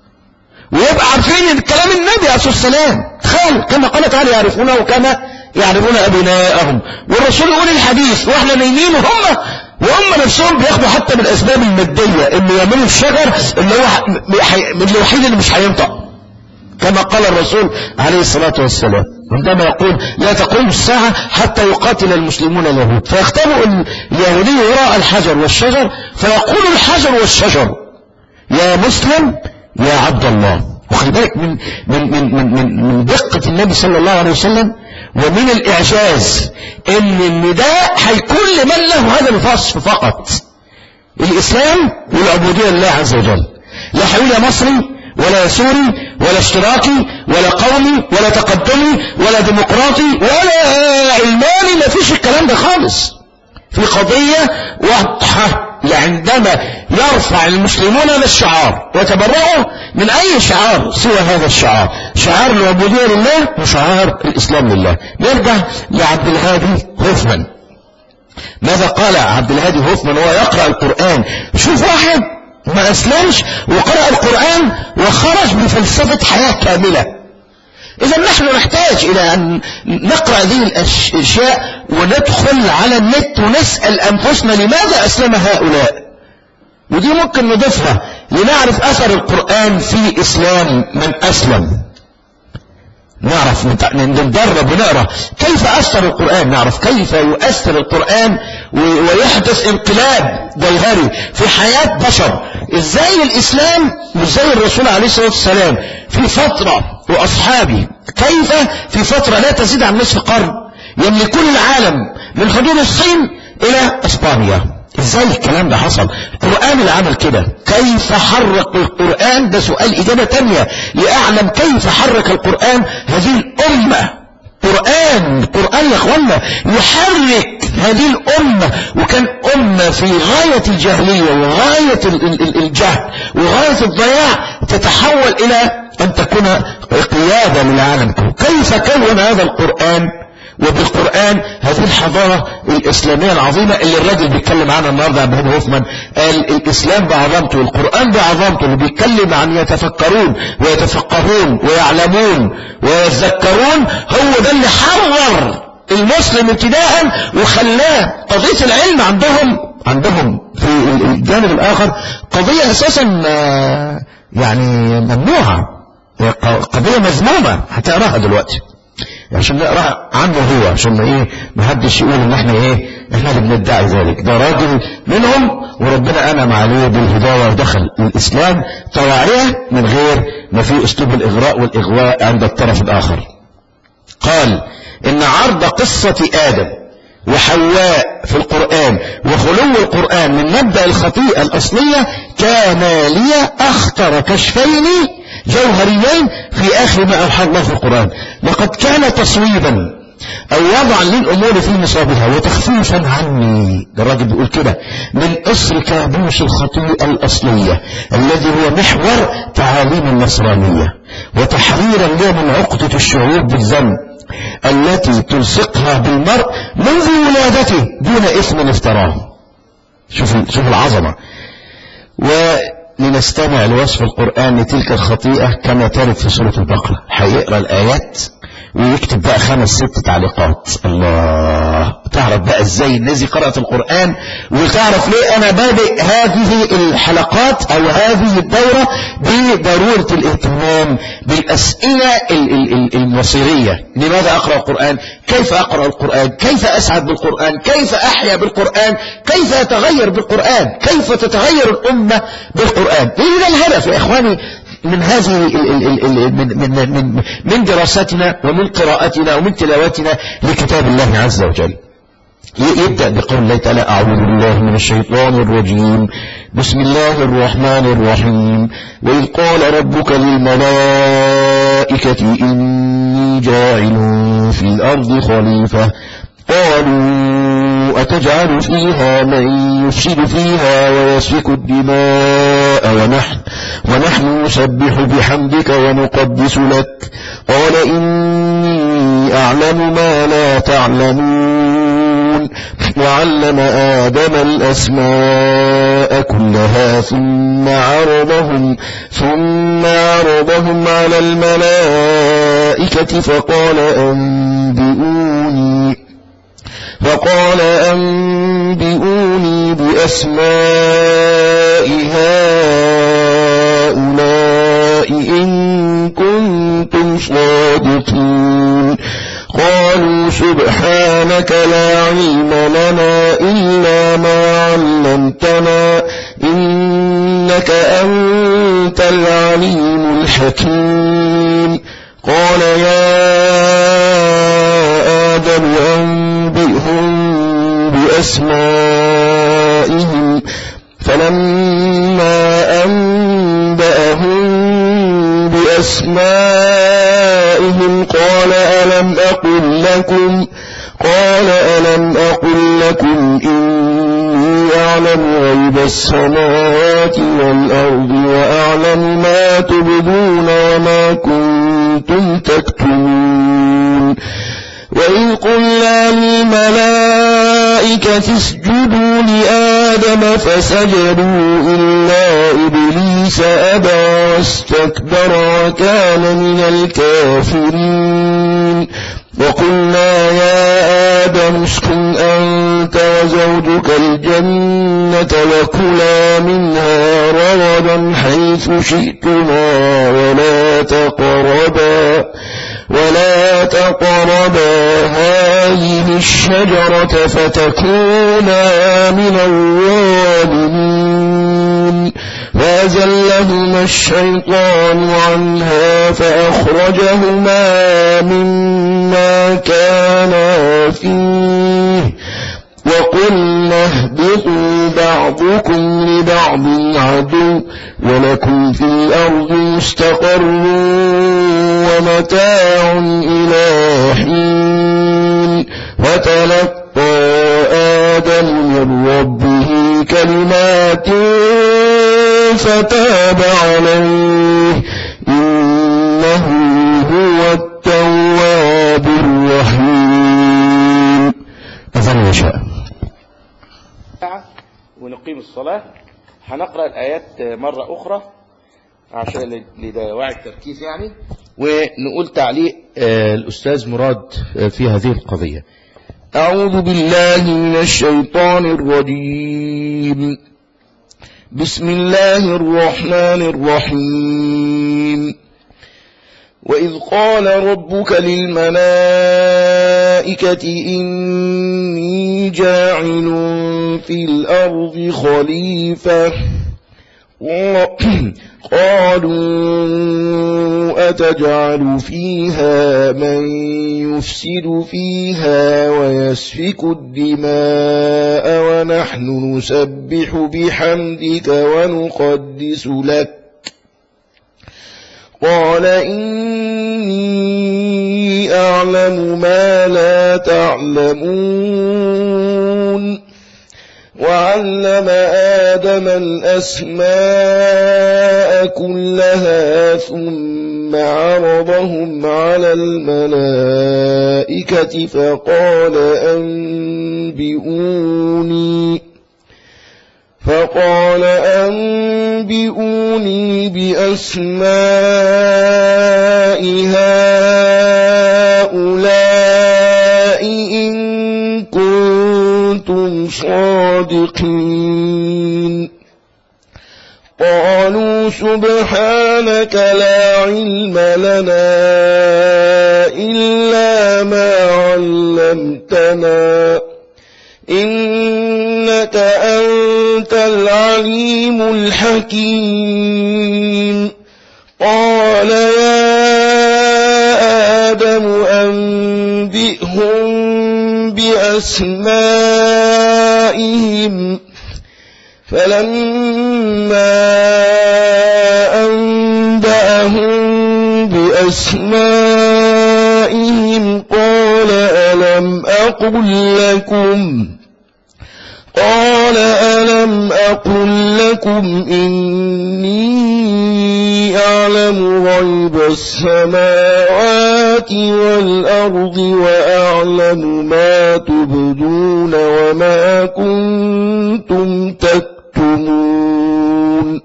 ويبقى عارفين الكلام النبي عليه الصلاه والسلام تخيل كما قال تعالى يعرفونه كما يعرفون ابناءهم والرسول يقول الحديث واحنا نايمين وهم وهم نفسهم بياخدوا حتى من الاسباب الماديه انه يعملوا الشجر اللي هو الوحيد اللي مش هينطق كما قال الرسول عليه الصلاة والسلام عندما يقول لا تقوم الساعة حتى يقاتل المسلمون اليهود فيختبئ اليهودي وراء الحجر والشجر فيقول الحجر والشجر يا مسلم يا عبد الله وخلي بالك من من من من من, من دقة النبي صلى الله عليه وسلم ومن الإعجاز إن النداء هيكون لمن له هذا الوصف فقط الإسلام والعبودية لله عز وجل لا حول يا مصري ولا سوري ولا اشتراكي ولا قومي ولا تقدمي ولا ديمقراطي ولا علماني ما فيش الكلام ده خالص في قضية واضحة عندما يرفع المسلمون هذا الشعار ويتبرعوا من أي شعار سوى هذا الشعار شعار العبودية لله وشعار الإسلام لله نرجع لعبد الهادي هوفمان ماذا قال عبد الهادي هوفمان وهو يقرأ القرآن شوف واحد ما أسلمش وقرأ القرآن وخرج بفلسفة حياة كاملة إذا نحن نحتاج إلى أن نقرأ هذه الأشياء وندخل على النت ونسأل أنفسنا لماذا أسلم هؤلاء ودي ممكن نضيفها لنعرف أثر القرآن في إسلام من أسلم نعرف نتدرب ونقرا كيف أثر القرآن نعرف كيف يؤثر القرآن ويحدث انقلاب جوهري في حياة بشر ازاي الإسلام مش زي الرسول عليه الصلاة والسلام في فترة وأصحابه كيف في فترة لا تزيد عن نصف قرن يملكون العالم من حدود الصين إلى إسبانيا ازاي الكلام ده حصل القرآن اللي عمل كده كيف حرك القرآن ده سؤال إجابة تانية لأعلم كيف حرك القرآن هذه الأمة قرآن قرآن يا اخوانا يحرك هذه الأمة وكان أمة في غاية الجاهلية وغاية الجهل وغاية الضياع تتحول إلى أن تكون قيادة للعالم كله كيف كون هذا القرآن وبالقرآن هذه الحضارة الإسلامية العظيمة اللي الراجل بيتكلم عنها النهاردة عبد الهادي هوفمان قال الإسلام بعظمته والقرآن بعظمته اللي بيتكلم عن يتفكرون ويتفقهون ويعلمون ويتذكرون هو ده اللي حرر المسلم ابتداء وخلاه قضية العلم عندهم عندهم في الجانب الآخر قضية أساسا يعني ممنوعة قضية مذمومة هتقراها دلوقتي عشان نقرا عنه هو عشان ما ايه ما حدش يقول ان احنا ايه احنا اللي بندعي ذلك ده راجل منهم وربنا انعم عليه بالهدايه ودخل الاسلام طواعيه من غير ما في اسلوب الاغراء والاغواء عند الطرف الاخر قال ان عرض قصه ادم وحواء في القرآن وخلو القرآن من مبدأ الخطيئة الأصلية كان لي أخطر كشفين جوهريين في آخر ما أوحى الله في القرآن لقد كان تصويبا أو وضعا للأمور في نصابها وتخفيفا عني ده الراجل بيقول كده من أسر كابوس الخطيئة الأصلية الذي هو محور تعاليم النصرانية وتحريرا له من عقدة الشعور بالذنب التي تلصقها بالمرء منذ ولادته دون إثم افتراه شوف شوف العظمة ولنستمع لوصف القرآن لتلك الخطيئة كما ترد في سورة البقرة هيقرأ الآيات ويكتب بقى خمس ست تعليقات الله تعرف بقى ازاي الناس دي قرأت القرآن وتعرف ليه انا بادئ هذه الحلقات او هذه الدورة بضرورة الاهتمام بالاسئلة المصيرية لماذا اقرأ القرآن كيف اقرأ القرآن كيف اسعد بالقرآن كيف احيا بالقرآن كيف اتغير بالقرآن كيف تتغير الامة بالقرآن ايه ده الهدف يا اخواني من هذه ال ال ال من, من, من, من دراستنا ومن قراءتنا ومن تلاوتنا لكتاب الله عز وجل يبدأ بقول الله تعالى أعوذ بالله من الشيطان الرجيم بسم الله الرحمن الرحيم وإذ قال ربك للملائكة إني جاعل في الأرض خليفة قالوا أتجعل فيها من يفسد فيها ويسفك الدماء ونحن, ونحن نسبح بحمدك ونقدس لك قال إني أعلم ما لا تعلمون وعلم آدم الأسماء كلها ثم عرضهم ثم عرضهم على الملائكة فقال أنبئوني فقال أنبئوني بأسماء هؤلاء إن كنتم صادقين قالوا سبحانك لا علم لنا إلا ما علمتنا إنك أنت العليم الحكيم قال يا آدم أنبئهم بأسمائهم فلما أنبأهم بأسمائهم قال ألم أقل لكم قال ألم أقل لكم إني أعلم غيب السماوات والأرض وأعلم ما تبدون وما كنتم تكتمون وإذ قلنا للملائكة اسجدوا لآدم فسجدوا إلا إبليس أبى واستكبر وكان من الكافرين وقلنا يا آدم اسكن أنت وزوجك الجنة وكلا منها رغدا حيث شئتما ولا تقربا ولا تقربا هذه الشجرة فتكونا من الظالمين فأزلهما الشيطان عنها فأخرجهما مما كانا فيه وقلنا اهبطوا بعضكم لبعض عدو ولكم في الأرض مستقر ومتاع إلى حين فتلقى آدم من ربه كلمات فتاب عليه إنه هو التواب الرحيم أذن يشاء ونقيم الصلاة هنقرأ الآيات مرة أخرى عشان لدواعي التركيز يعني ونقول تعليق آه، الأستاذ مراد آه، في هذه القضية أعوذ بالله من الشيطان الرجيم بسم الله الرحمن الرحيم وإذ قال ربك للملائكة إني جاعل في الأرض خليفة قالوا أتجعل فيها من يفسد فيها ويسفك الدماء ونحن نسبح بحمدك ونقدس لك قال إني أعلم ما لا تعلمون وعلم آدم الأسماء كلها ثم عرضهم على الملائكة فقال أنبئوني فقال أنبئوني بأسماء هؤلاء إن كنتم صادقين قالوا سبحانك لا علم لنا إلا ما علمتنا إنك أنت العليم الحكيم قال يا آدم أنبئهم بأسمائهم فلما أنبأهم بأسمائهم قال ألم أقل لكم قال ألم أقل لكم إني أعلم غيب السماوات والأرض وأعلم ما تبدون وما كنتم تكتمون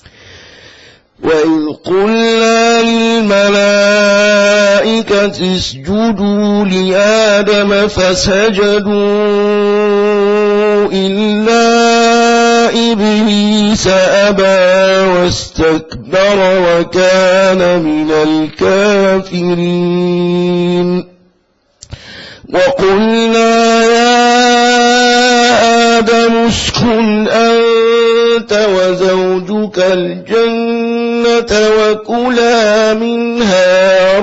وإذ قلنا للملائكة اسجدوا لآدم فسجدوا إلا إبليس أبى واستكبر وكان من الكافرين وقلنا يا آدم اسكن أنت وزوجك الجنة وكلا منها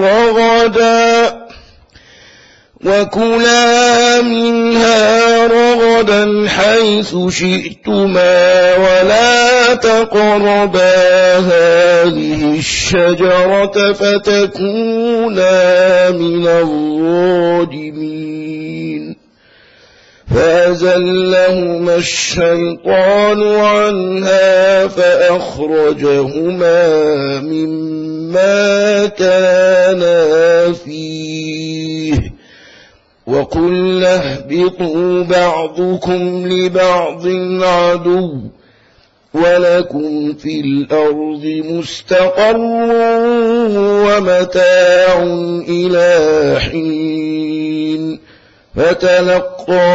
رغدا وكلا منها رغدا حيث شئتما ولا تقربا هذه الشجرة فتكونا من الظالمين فأزلهما الشيطان عنها فأخرجهما مما كانا فيه وقل اهبطوا بعضكم لبعض عدو ولكم في الأرض مستقر ومتاع إلى حين فتلقى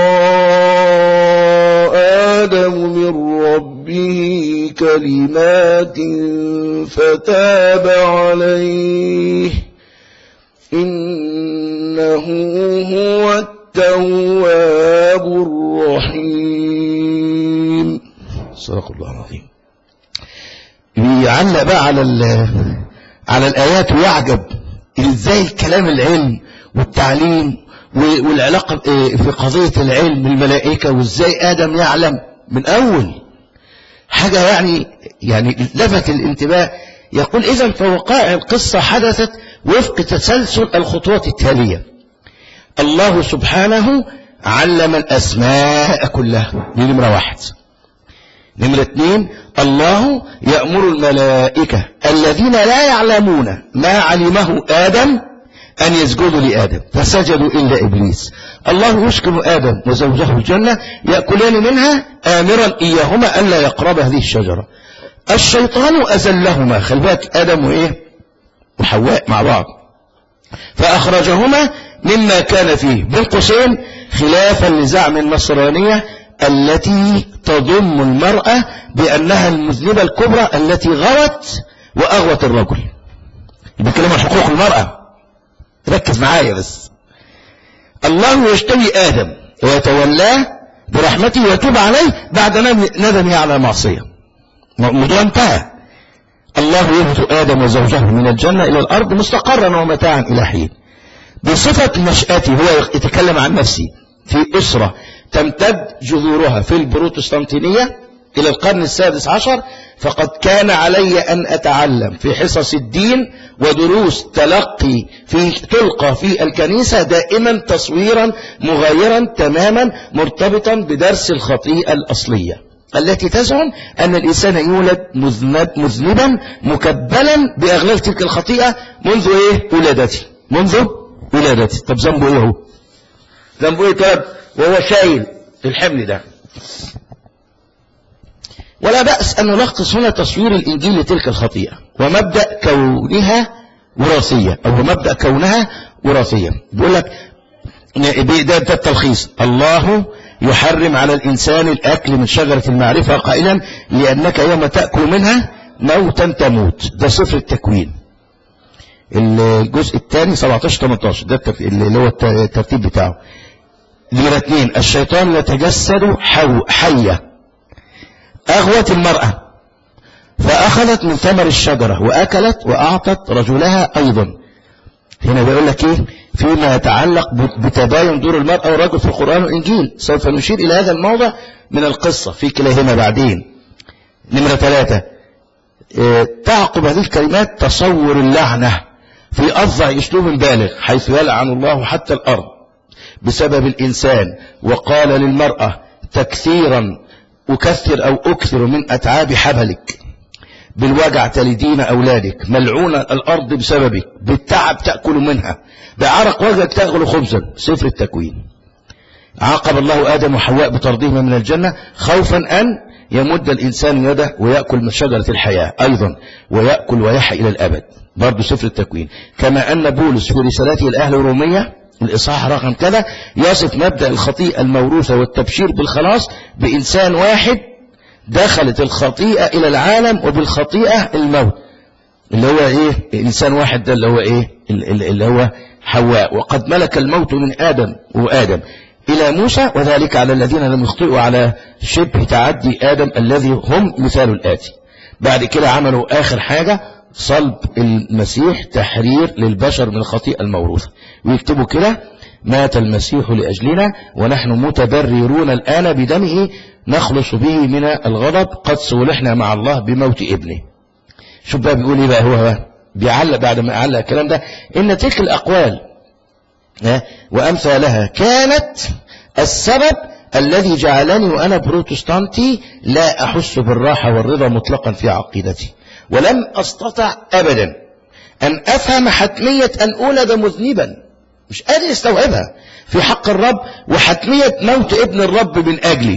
آدم من ربه كلمات فتاب عليه إنه هو التواب الرحيم صدق الله العظيم بيعلق بقى على على الآيات ويعجب ازاي كلام العلم والتعليم والعلاقة في قضية العلم الملائكة وازاي آدم يعلم من أول حاجة يعني يعني لفت الانتباه يقول إذا فوقائع القصة حدثت وفق تسلسل الخطوات التالية الله سبحانه علم الأسماء كلها دي نمرة واحد نمرة اثنين الله يأمر الملائكة الذين لا يعلمون ما علمه آدم أن يسجدوا لآدم فسجدوا إلا إبليس الله يسكن آدم وزوجه الجنة يأكلان منها آمرا إياهما ألا يقرب هذه الشجرة الشيطان أزلهما خلي بالك آدم وإيه وحواء مع بعض فأخرجهما مما كان فيه بين قوسين خلافا لزعم النصرانية التي تضم المرأة بأنها المذنبة الكبرى التي غوت وأغوت الرجل بكلام عن حقوق المرأة ركز معايا بس الله يشتوي آدم ويتولاه برحمته ويتوب عليه بعد ندم على معصية الموضوع انتهى الله يهبط آدم وزوجه من الجنة إلى الأرض مستقرا ومتاعا إلى حين بصفة نشأتي هو يتكلم عن نفسي في أسرة تمتد جذورها في البروتستانتينية إلى القرن السادس عشر فقد كان علي أن أتعلم في حصص الدين ودروس تلقي في تلقى في الكنيسة دائما تصويرا مغايرا تماما مرتبطا بدرس الخطيئة الأصلية التي تزعم أن الإنسان يولد مذنب مذنبا مكبلا بأغلال تلك الخطيئة منذ إيه ولادته منذ ولادته طب ذنبه إيه هو ذنبه إيه طب وهو شايل الحمل ده ولا بأس أن نلخص هنا تصوير الإنجيل لتلك الخطيئة ومبدأ كونها وراثية أو مبدأ كونها وراثية بيقول لك ده, ده التلخيص الله يحرم على الإنسان الأكل من شجرة المعرفة قائلا لأنك يوم تأكل منها موتا تموت ده صفر التكوين الجزء الثاني 17-18 ده اللي هو الترتيب بتاعه نمرة اثنين الشيطان يتجسد حو حية أغوت المرأة فأخذت من ثمر الشجرة وأكلت وأعطت رجلها أيضا هنا بيقول لك إيه فيما يتعلق بتباين دور المرأة والرجل في القرآن والإنجيل سوف نشير إلى هذا الموضع من القصة في كلاهما بعدين نمرة ثلاثة اه تعقب هذه الكلمات تصور اللعنة في أفظع أسلوب بالغ حيث يلعن الله حتى الأرض بسبب الإنسان وقال للمرأة تكثيرا أكثر أو أكثر من أتعاب حبلك بالوجع تلدين أولادك ملعونة الأرض بسببك بالتعب تأكل منها بعرق وجهك تأكل خبزا سفر التكوين عاقب الله آدم وحواء بطردهما من الجنة خوفا أن يمد الإنسان يده ويأكل من شجرة الحياة أيضا ويأكل ويحيى إلى الأبد برضه سفر التكوين كما أن بولس في رسالته الأهل الرومية الإصحاح رقم كذا يصف مبدأ الخطيئة الموروثة والتبشير بالخلاص بإنسان واحد دخلت الخطيئة إلى العالم وبالخطيئة الموت اللي هو إيه إنسان واحد ده اللي هو إيه اللي هو حواء وقد ملك الموت من آدم وآدم إلى موسى وذلك على الذين لم يخطئوا على شبه تعدي آدم الذي هم مثال الآتي بعد كده عملوا آخر حاجة صلب المسيح تحرير للبشر من الخطيئة الموروثة ويكتبوا كده مات المسيح لأجلنا ونحن متبررون الآن بدمه نخلص به من الغضب قد صلحنا مع الله بموت ابنه شوف بقى بيقول ايه بقى هو بقى بيعلق بعد ما علق الكلام ده ان تلك الاقوال ها، وامثالها كانت السبب الذي جعلني وانا بروتستانتي لا احس بالراحه والرضا مطلقا في عقيدتي ولم استطع ابدا ان افهم حتميه ان اولد مذنبا مش قادر استوعبها في حق الرب وحتميه موت ابن الرب من اجلي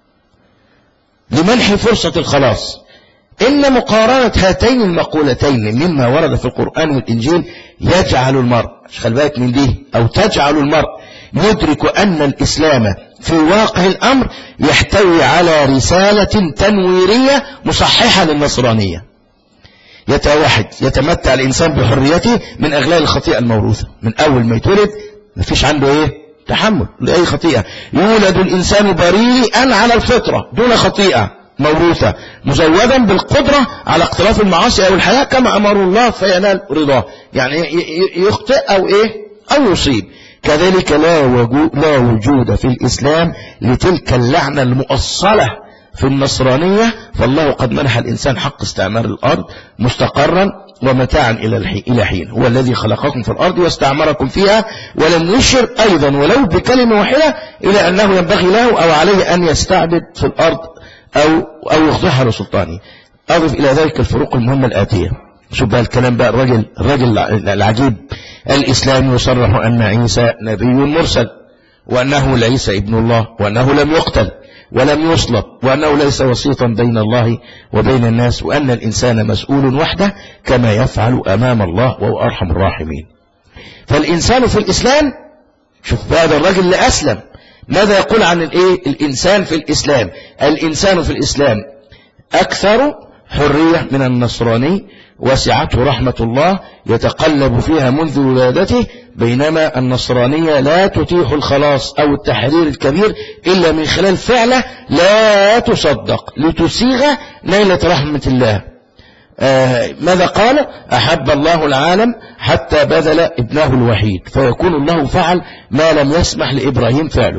لمنح فرصه الخلاص إن مقارنة هاتين المقولتين مما ورد في القرآن والإنجيل يجعل المرء مش خلي بالك من دي أو تجعل المرء يدرك أن الإسلام في واقع الأمر يحتوي على رسالة تنويرية مصححة للنصرانية يتوحد يتمتع الإنسان بحريته من أغلال الخطيئة الموروثة من أول ما يتولد مفيش عنده إيه تحمل لأي خطيئة يولد الإنسان بريئا على الفطرة دون خطيئة موروثة مزودا بالقدرة على اقتراف المعاصي أو الحياة كما أمر الله فينال رضاه يعني ي- ي- يخطئ أو إيه أو يصيب كذلك لا وجود, لا وجود في الإسلام لتلك اللعنة المؤصلة في النصرانية فالله قد منح الإنسان حق استعمار الأرض مستقرا ومتاعا إلى الحين إلى حين هو الذي خلقكم في الأرض واستعمركم فيها ولم يشر أيضا ولو بكلمة واحدة إلى أنه ينبغي له أو عليه أن يستعبد في الأرض أو أو يخضعها لسلطانه أضف إلى ذلك الفروق المهمة الآتية شوف بقى الكلام بقى الرجل الرجل العجيب الإسلام يصرح أن عيسى نبي مرسل وأنه ليس ابن الله وأنه لم يقتل ولم يصلب وأنه ليس وسيطا بين الله وبين الناس وأن الإنسان مسؤول وحده كما يفعل أمام الله وهو أرحم الراحمين فالإنسان في الإسلام شوف هذا الرجل اللي أسلم ماذا يقول عن الإيه؟ الإنسان في الإسلام الإنسان في الإسلام أكثر حرية من النصراني وسعته رحمة الله يتقلب فيها منذ ولادته بينما النصرانية لا تتيح الخلاص أو التحرير الكبير إلا من خلال فعلة لا تصدق لتسيغ نيلة رحمة الله آه ماذا قال أحب الله العالم حتى بذل ابنه الوحيد فيكون الله فعل ما لم يسمح لإبراهيم فعله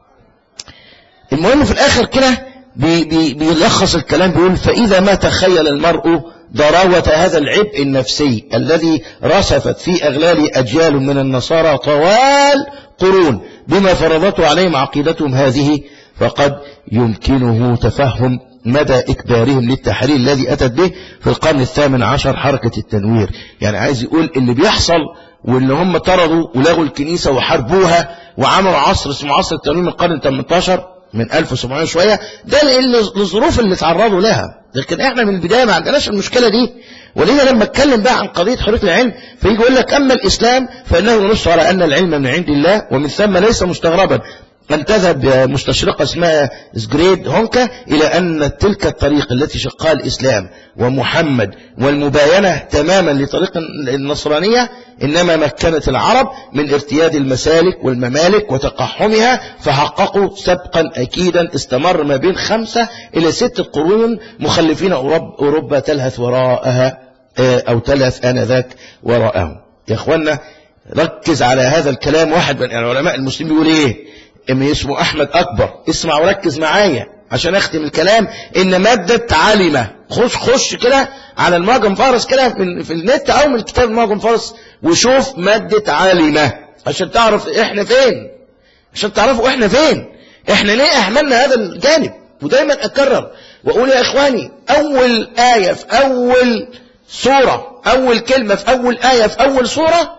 المهم في الآخر كده بي بي بيلخص الكلام بيقول فإذا ما تخيل المرء ضراوة هذا العبء النفسي الذي رسفت في أغلال أجيال من النصارى طوال قرون بما فرضته عليهم عقيدتهم هذه فقد يمكنه تفهم مدى إكبارهم للتحرير الذي أتت به في القرن الثامن عشر حركة التنوير يعني عايز يقول اللي بيحصل واللي هم طردوا ولغوا الكنيسة وحاربوها وعملوا عصر اسمه عصر التنوير من القرن 18 من 1700 شوية ده للظروف اللي تعرضوا لها لكن احنا من البداية ما عندناش المشكلة دي ولذا لما اتكلم بقى عن قضية حرية العلم فيجي يقول لك أما الإسلام فإنه ينص على أن العلم من عند الله ومن ثم ليس مستغربا أن تذهب مستشرقة اسمها سجريد هونكا إلى أن تلك الطريق التي شقها الإسلام ومحمد والمباينة تماما لطريق النصرانية إنما مكنت العرب من ارتياد المسالك والممالك وتقحمها فحققوا سبقا أكيدا استمر ما بين خمسة إلى ست قرون مخلفين أوروبا, أوروبا تلهث وراءها أو تلهث آنذاك وراءهم يا أخوانا ركز على هذا الكلام واحد من العلماء المسلمين يقول إيه إما اسمه أحمد أكبر اسمع وركز معايا عشان أختم الكلام إن مادة عالمة خش خش كده على المعجم فارس كده من في النت أو من كتاب المعجم فارس وشوف مادة عالمة عشان تعرف إحنا فين عشان تعرفوا إحنا فين إحنا ليه أهملنا هذا الجانب ودايما أكرر وأقول يا إخواني أول آية في أول سورة أول كلمة في أول آية في أول سورة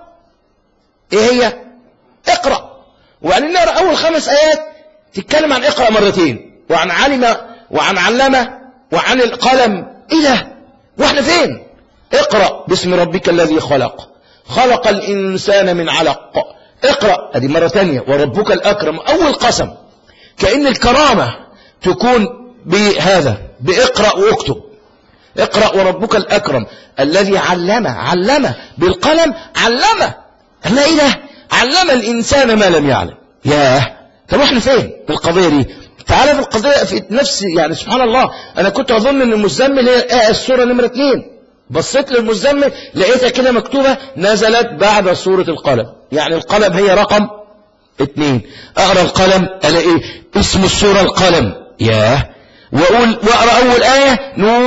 إيه هي اقرأ وبعدين نقرا اول خمس ايات تتكلم عن اقرا مرتين وعن علم وعن علم وعن القلم ايه ده واحنا فين اقرا باسم ربك الذي خلق خلق الانسان من علق اقرا ادي مره ثانيه وربك الاكرم اول قسم كان الكرامه تكون بهذا باقرا واكتب اقرا وربك الاكرم الذي علم علم بالقلم علمه لا ايه ده علم الإنسان ما لم يعلم ياه طب احنا فين في القضية دي تعالى في القضية في نفس يعني سبحان الله أنا كنت أظن أن المزمل هي السورة نمرة اثنين بصيت للمزمل لقيتها كده مكتوبة نزلت بعد سورة القلم يعني القلم هي رقم اتنين اقرا القلم الاقي اسم السورة القلم ياه واقول واقرا اول آية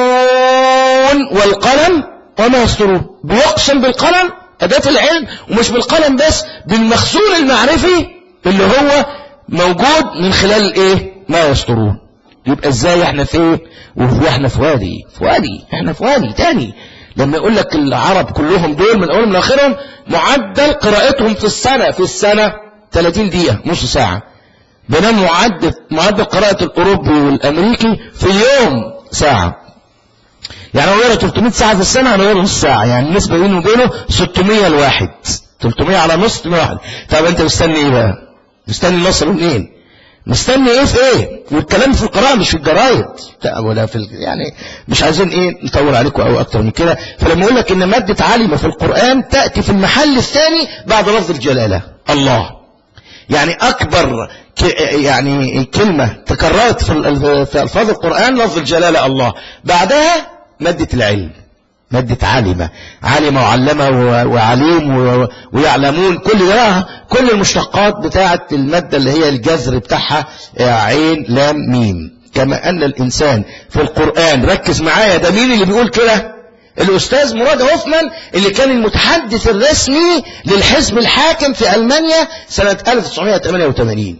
نون والقلم وما يسطرون بيقسم بالقلم أداة العلم ومش بالقلم بس بالمخزون المعرفي اللي هو موجود من خلال الايه ما يسطرون يبقى ازاي احنا في ايه وهو احنا في وادي في وادي احنا في وادي تاني لما يقول لك العرب كلهم دول من اولهم لاخرهم معدل قراءتهم في السنة في السنة 30 دقيقة نص ساعة بينما معدل معدل قراءة الاوروبي والامريكي في اليوم ساعة يعني هو يقرا 300 ساعة في السنة انا يقرا نص ساعة يعني النسبة بينه وبينه 600 لواحد 300 على نص 600 واحد طب انت مستني ايه بقى مستني النصر منين مستني ايه في ايه والكلام في القراءة مش في الجرايد لا ولا في ال... يعني مش عايزين ايه نطول عليكم او اكتر من كده فلما اقول لك ان مادة عالمة في القرآن تأتي في المحل الثاني بعد لفظ الجلالة الله يعني اكبر ك... يعني كلمة تكررت في, ال... في الفاظ القرآن لفظ الجلالة الله بعدها مادة العلم مادة عالمة عالمة وعلمة وعليم ويعلمون كل ده كل المشتقات بتاعة المادة اللي هي الجذر بتاعها عين لام ميم كما أن الإنسان في القرآن ركز معايا ده مين اللي بيقول كده الأستاذ مراد هوفمان اللي كان المتحدث الرسمي للحزب الحاكم في ألمانيا سنة 1988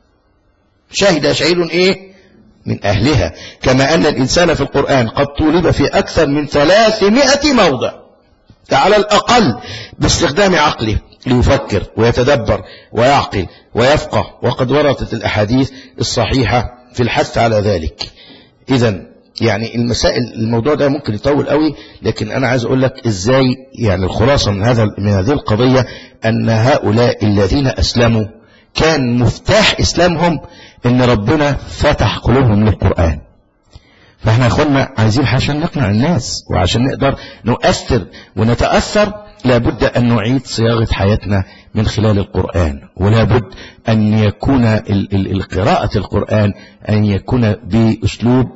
شهد شعير إيه من أهلها كما أن الإنسان في القرآن قد طولب في أكثر من ثلاثمائة موضع على الأقل باستخدام عقله ليفكر ويتدبر ويعقل ويفقه وقد وردت الأحاديث الصحيحة في الحث على ذلك إذا يعني المسائل الموضوع ده ممكن يطول قوي لكن أنا عايز أقول لك إزاي يعني الخلاصة من هذا من هذه القضية أن هؤلاء الذين أسلموا كان مفتاح إسلامهم ان ربنا فتح قلوبهم للقرآن فاحنا يا اخوانا عايزين عشان نقنع الناس وعشان نقدر نؤثر ونتأثر لابد أن نعيد صياغة حياتنا من خلال القرآن ولابد أن يكون القراءة القرآن أن يكون بأسلوب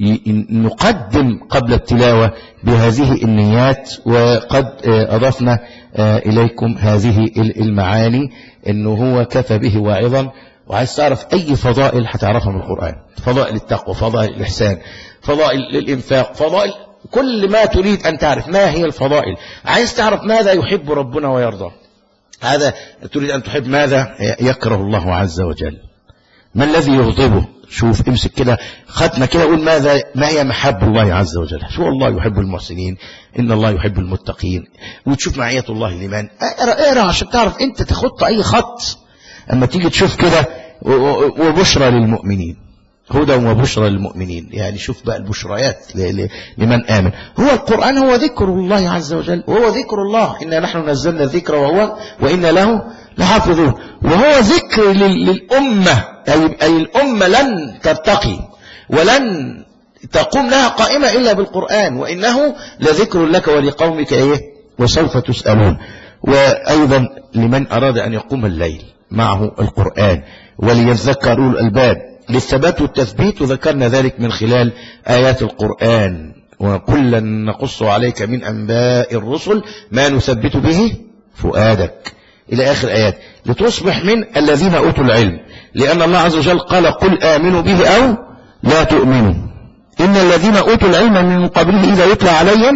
نقدم قبل التلاوة بهذه النيات وقد أضفنا إليكم هذه المعاني أنه هو كفى به واعظا وعايز تعرف أي فضائل هتعرفها من القرآن فضائل التقوى فضائل الإحسان فضائل الإنفاق فضائل كل ما تريد أن تعرف ما هي الفضائل عايز تعرف ماذا يحب ربنا ويرضى هذا تريد أن تحب ماذا يكره الله عز وجل ما الذي يغضبه شوف امسك كده ختمة كده قول ماذا ما هي محب الله عز وجل شو الله يحب المحسنين إن الله يحب المتقين وتشوف معية الله لمن اقرأ اقرأ عشان تعرف انت تخط اي خط اما تيجي تشوف كده وبشرى للمؤمنين هدى وبشرى للمؤمنين يعني شوف بقى البشريات لمن آمن هو القرآن هو ذكر الله عز وجل وهو ذكر الله إنا نحن نزلنا الذكر وهو وإنا له لحافظون وهو ذكر للأمة أي, أي الأمة لن ترتقي ولن تقوم لها قائمة إلا بالقرآن وإنه لذكر لك ولقومك إيه وسوف تسألون وأيضا لمن أراد أن يقوم الليل معه القرآن وليذكروا الألباب للثبات والتثبيت وذكرنا ذلك من خلال آيات القرآن وكلا نقص عليك من أنباء الرسل ما نثبت به فؤادك إلى آخر آيات لتصبح من الذين أوتوا العلم لأن الله عز وجل قال قل آمنوا به أو لا تؤمنوا إن الذين أوتوا العلم من قبله إذا يتلى عليهم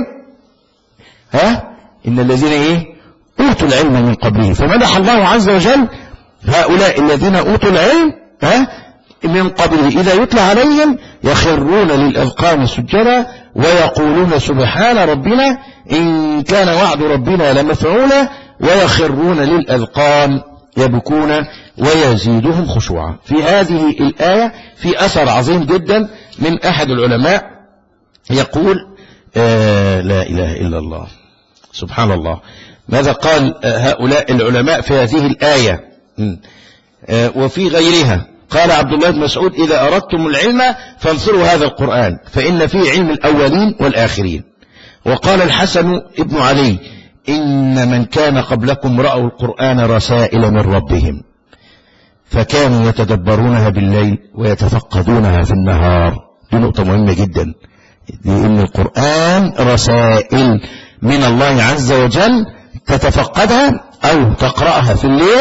ها إن الذين إيه أوتوا العلم من قبله فمدح الله عز وجل هؤلاء الذين أوتوا العلم ها من قبله إذا يتلى عليهم يخرون للأذقان سجدا ويقولون سبحان ربنا إن كان وعد ربنا لمفعولا ويخرون للأذقان يبكون ويزيدهم خشوعا في هذه الآية في أثر عظيم جدا من أحد العلماء يقول آه لا إله إلا الله سبحان الله ماذا قال هؤلاء العلماء في هذه الآية آه وفي غيرها قال عبد الله بن مسعود إذا أردتم العلم فانصروا هذا القرآن فإن فيه علم الأولين والآخرين وقال الحسن ابن علي إن من كان قبلكم رأوا القرآن رسائل من ربهم فكانوا يتدبرونها بالليل ويتفقدونها في النهار دي نقطة مهمة جدا لأن القرآن رسائل من الله عز وجل تتفقدها أو تقرأها في الليل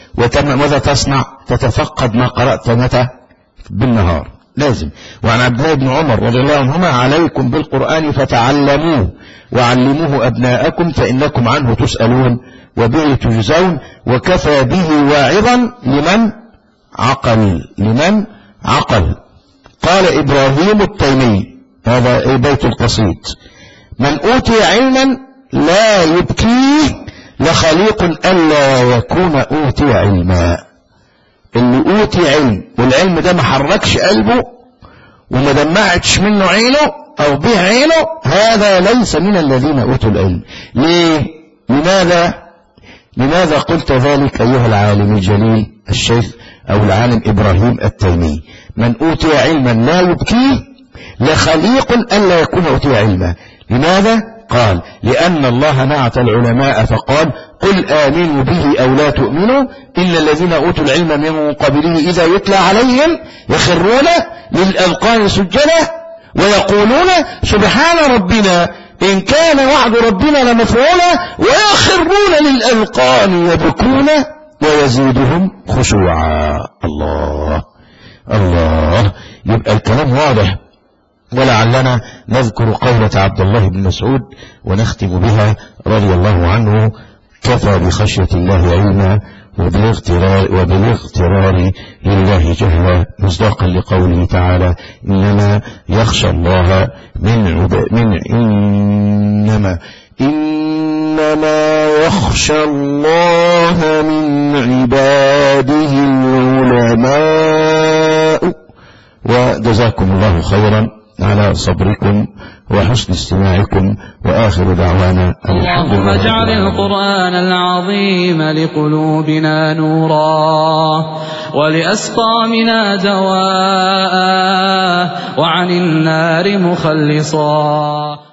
وماذا تصنع تتفقد ما قرأت متى بالنهار لازم وعن عبد الله بن عمر رضي الله عنهما عليكم بالقرآن فتعلموه وعلموه أبناءكم فإنكم عنه تسألون وبه تجزون وكفى به واعظا لمن عقل لمن عقل قال إبراهيم التيمي هذا بيت القصيد من أوتي علما لا يبكيه لخليق ألا يكون أوتي علما اللي أوتي علم والعلم ده ما حركش قلبه وما دمعتش منه عينه أو به عينه هذا ليس من الذين أوتوا العلم ليه لماذا لماذا قلت ذلك أيها العالم الجليل الشيخ أو العالم إبراهيم التيمي من أوتي علما لا يبكيه لخليق ألا يكون أوتي علما لماذا قال لأن الله نعت العلماء فقال قل آمنوا به أو لا تؤمنوا إلا الذين أوتوا العلم من قبله إذا يتلى عليهم يخرون للأذقان سجدا ويقولون سبحان ربنا إن كان وعد ربنا لمفعولا ويخرون للأذقان يبكون ويزيدهم خشوعا الله الله يبقى الكلام واضح ولعلنا نذكر قولة عبد الله بن مسعود ونختم بها رضي الله عنه كفى بخشية الله علما وبالاغترار, وبالاغترار لله جهلا مصداقا لقوله تعالى إنما يخشى الله من عب من إنما إنما يخشى الله من عباده العلماء وجزاكم الله خيرا على صبركم وحسن استماعكم وآخر دعوانا الحمد اللهم لله رب اجعل العالمين. القرآن العظيم لقلوبنا نورا ولأسقامنا دواء وعن النار مخلصا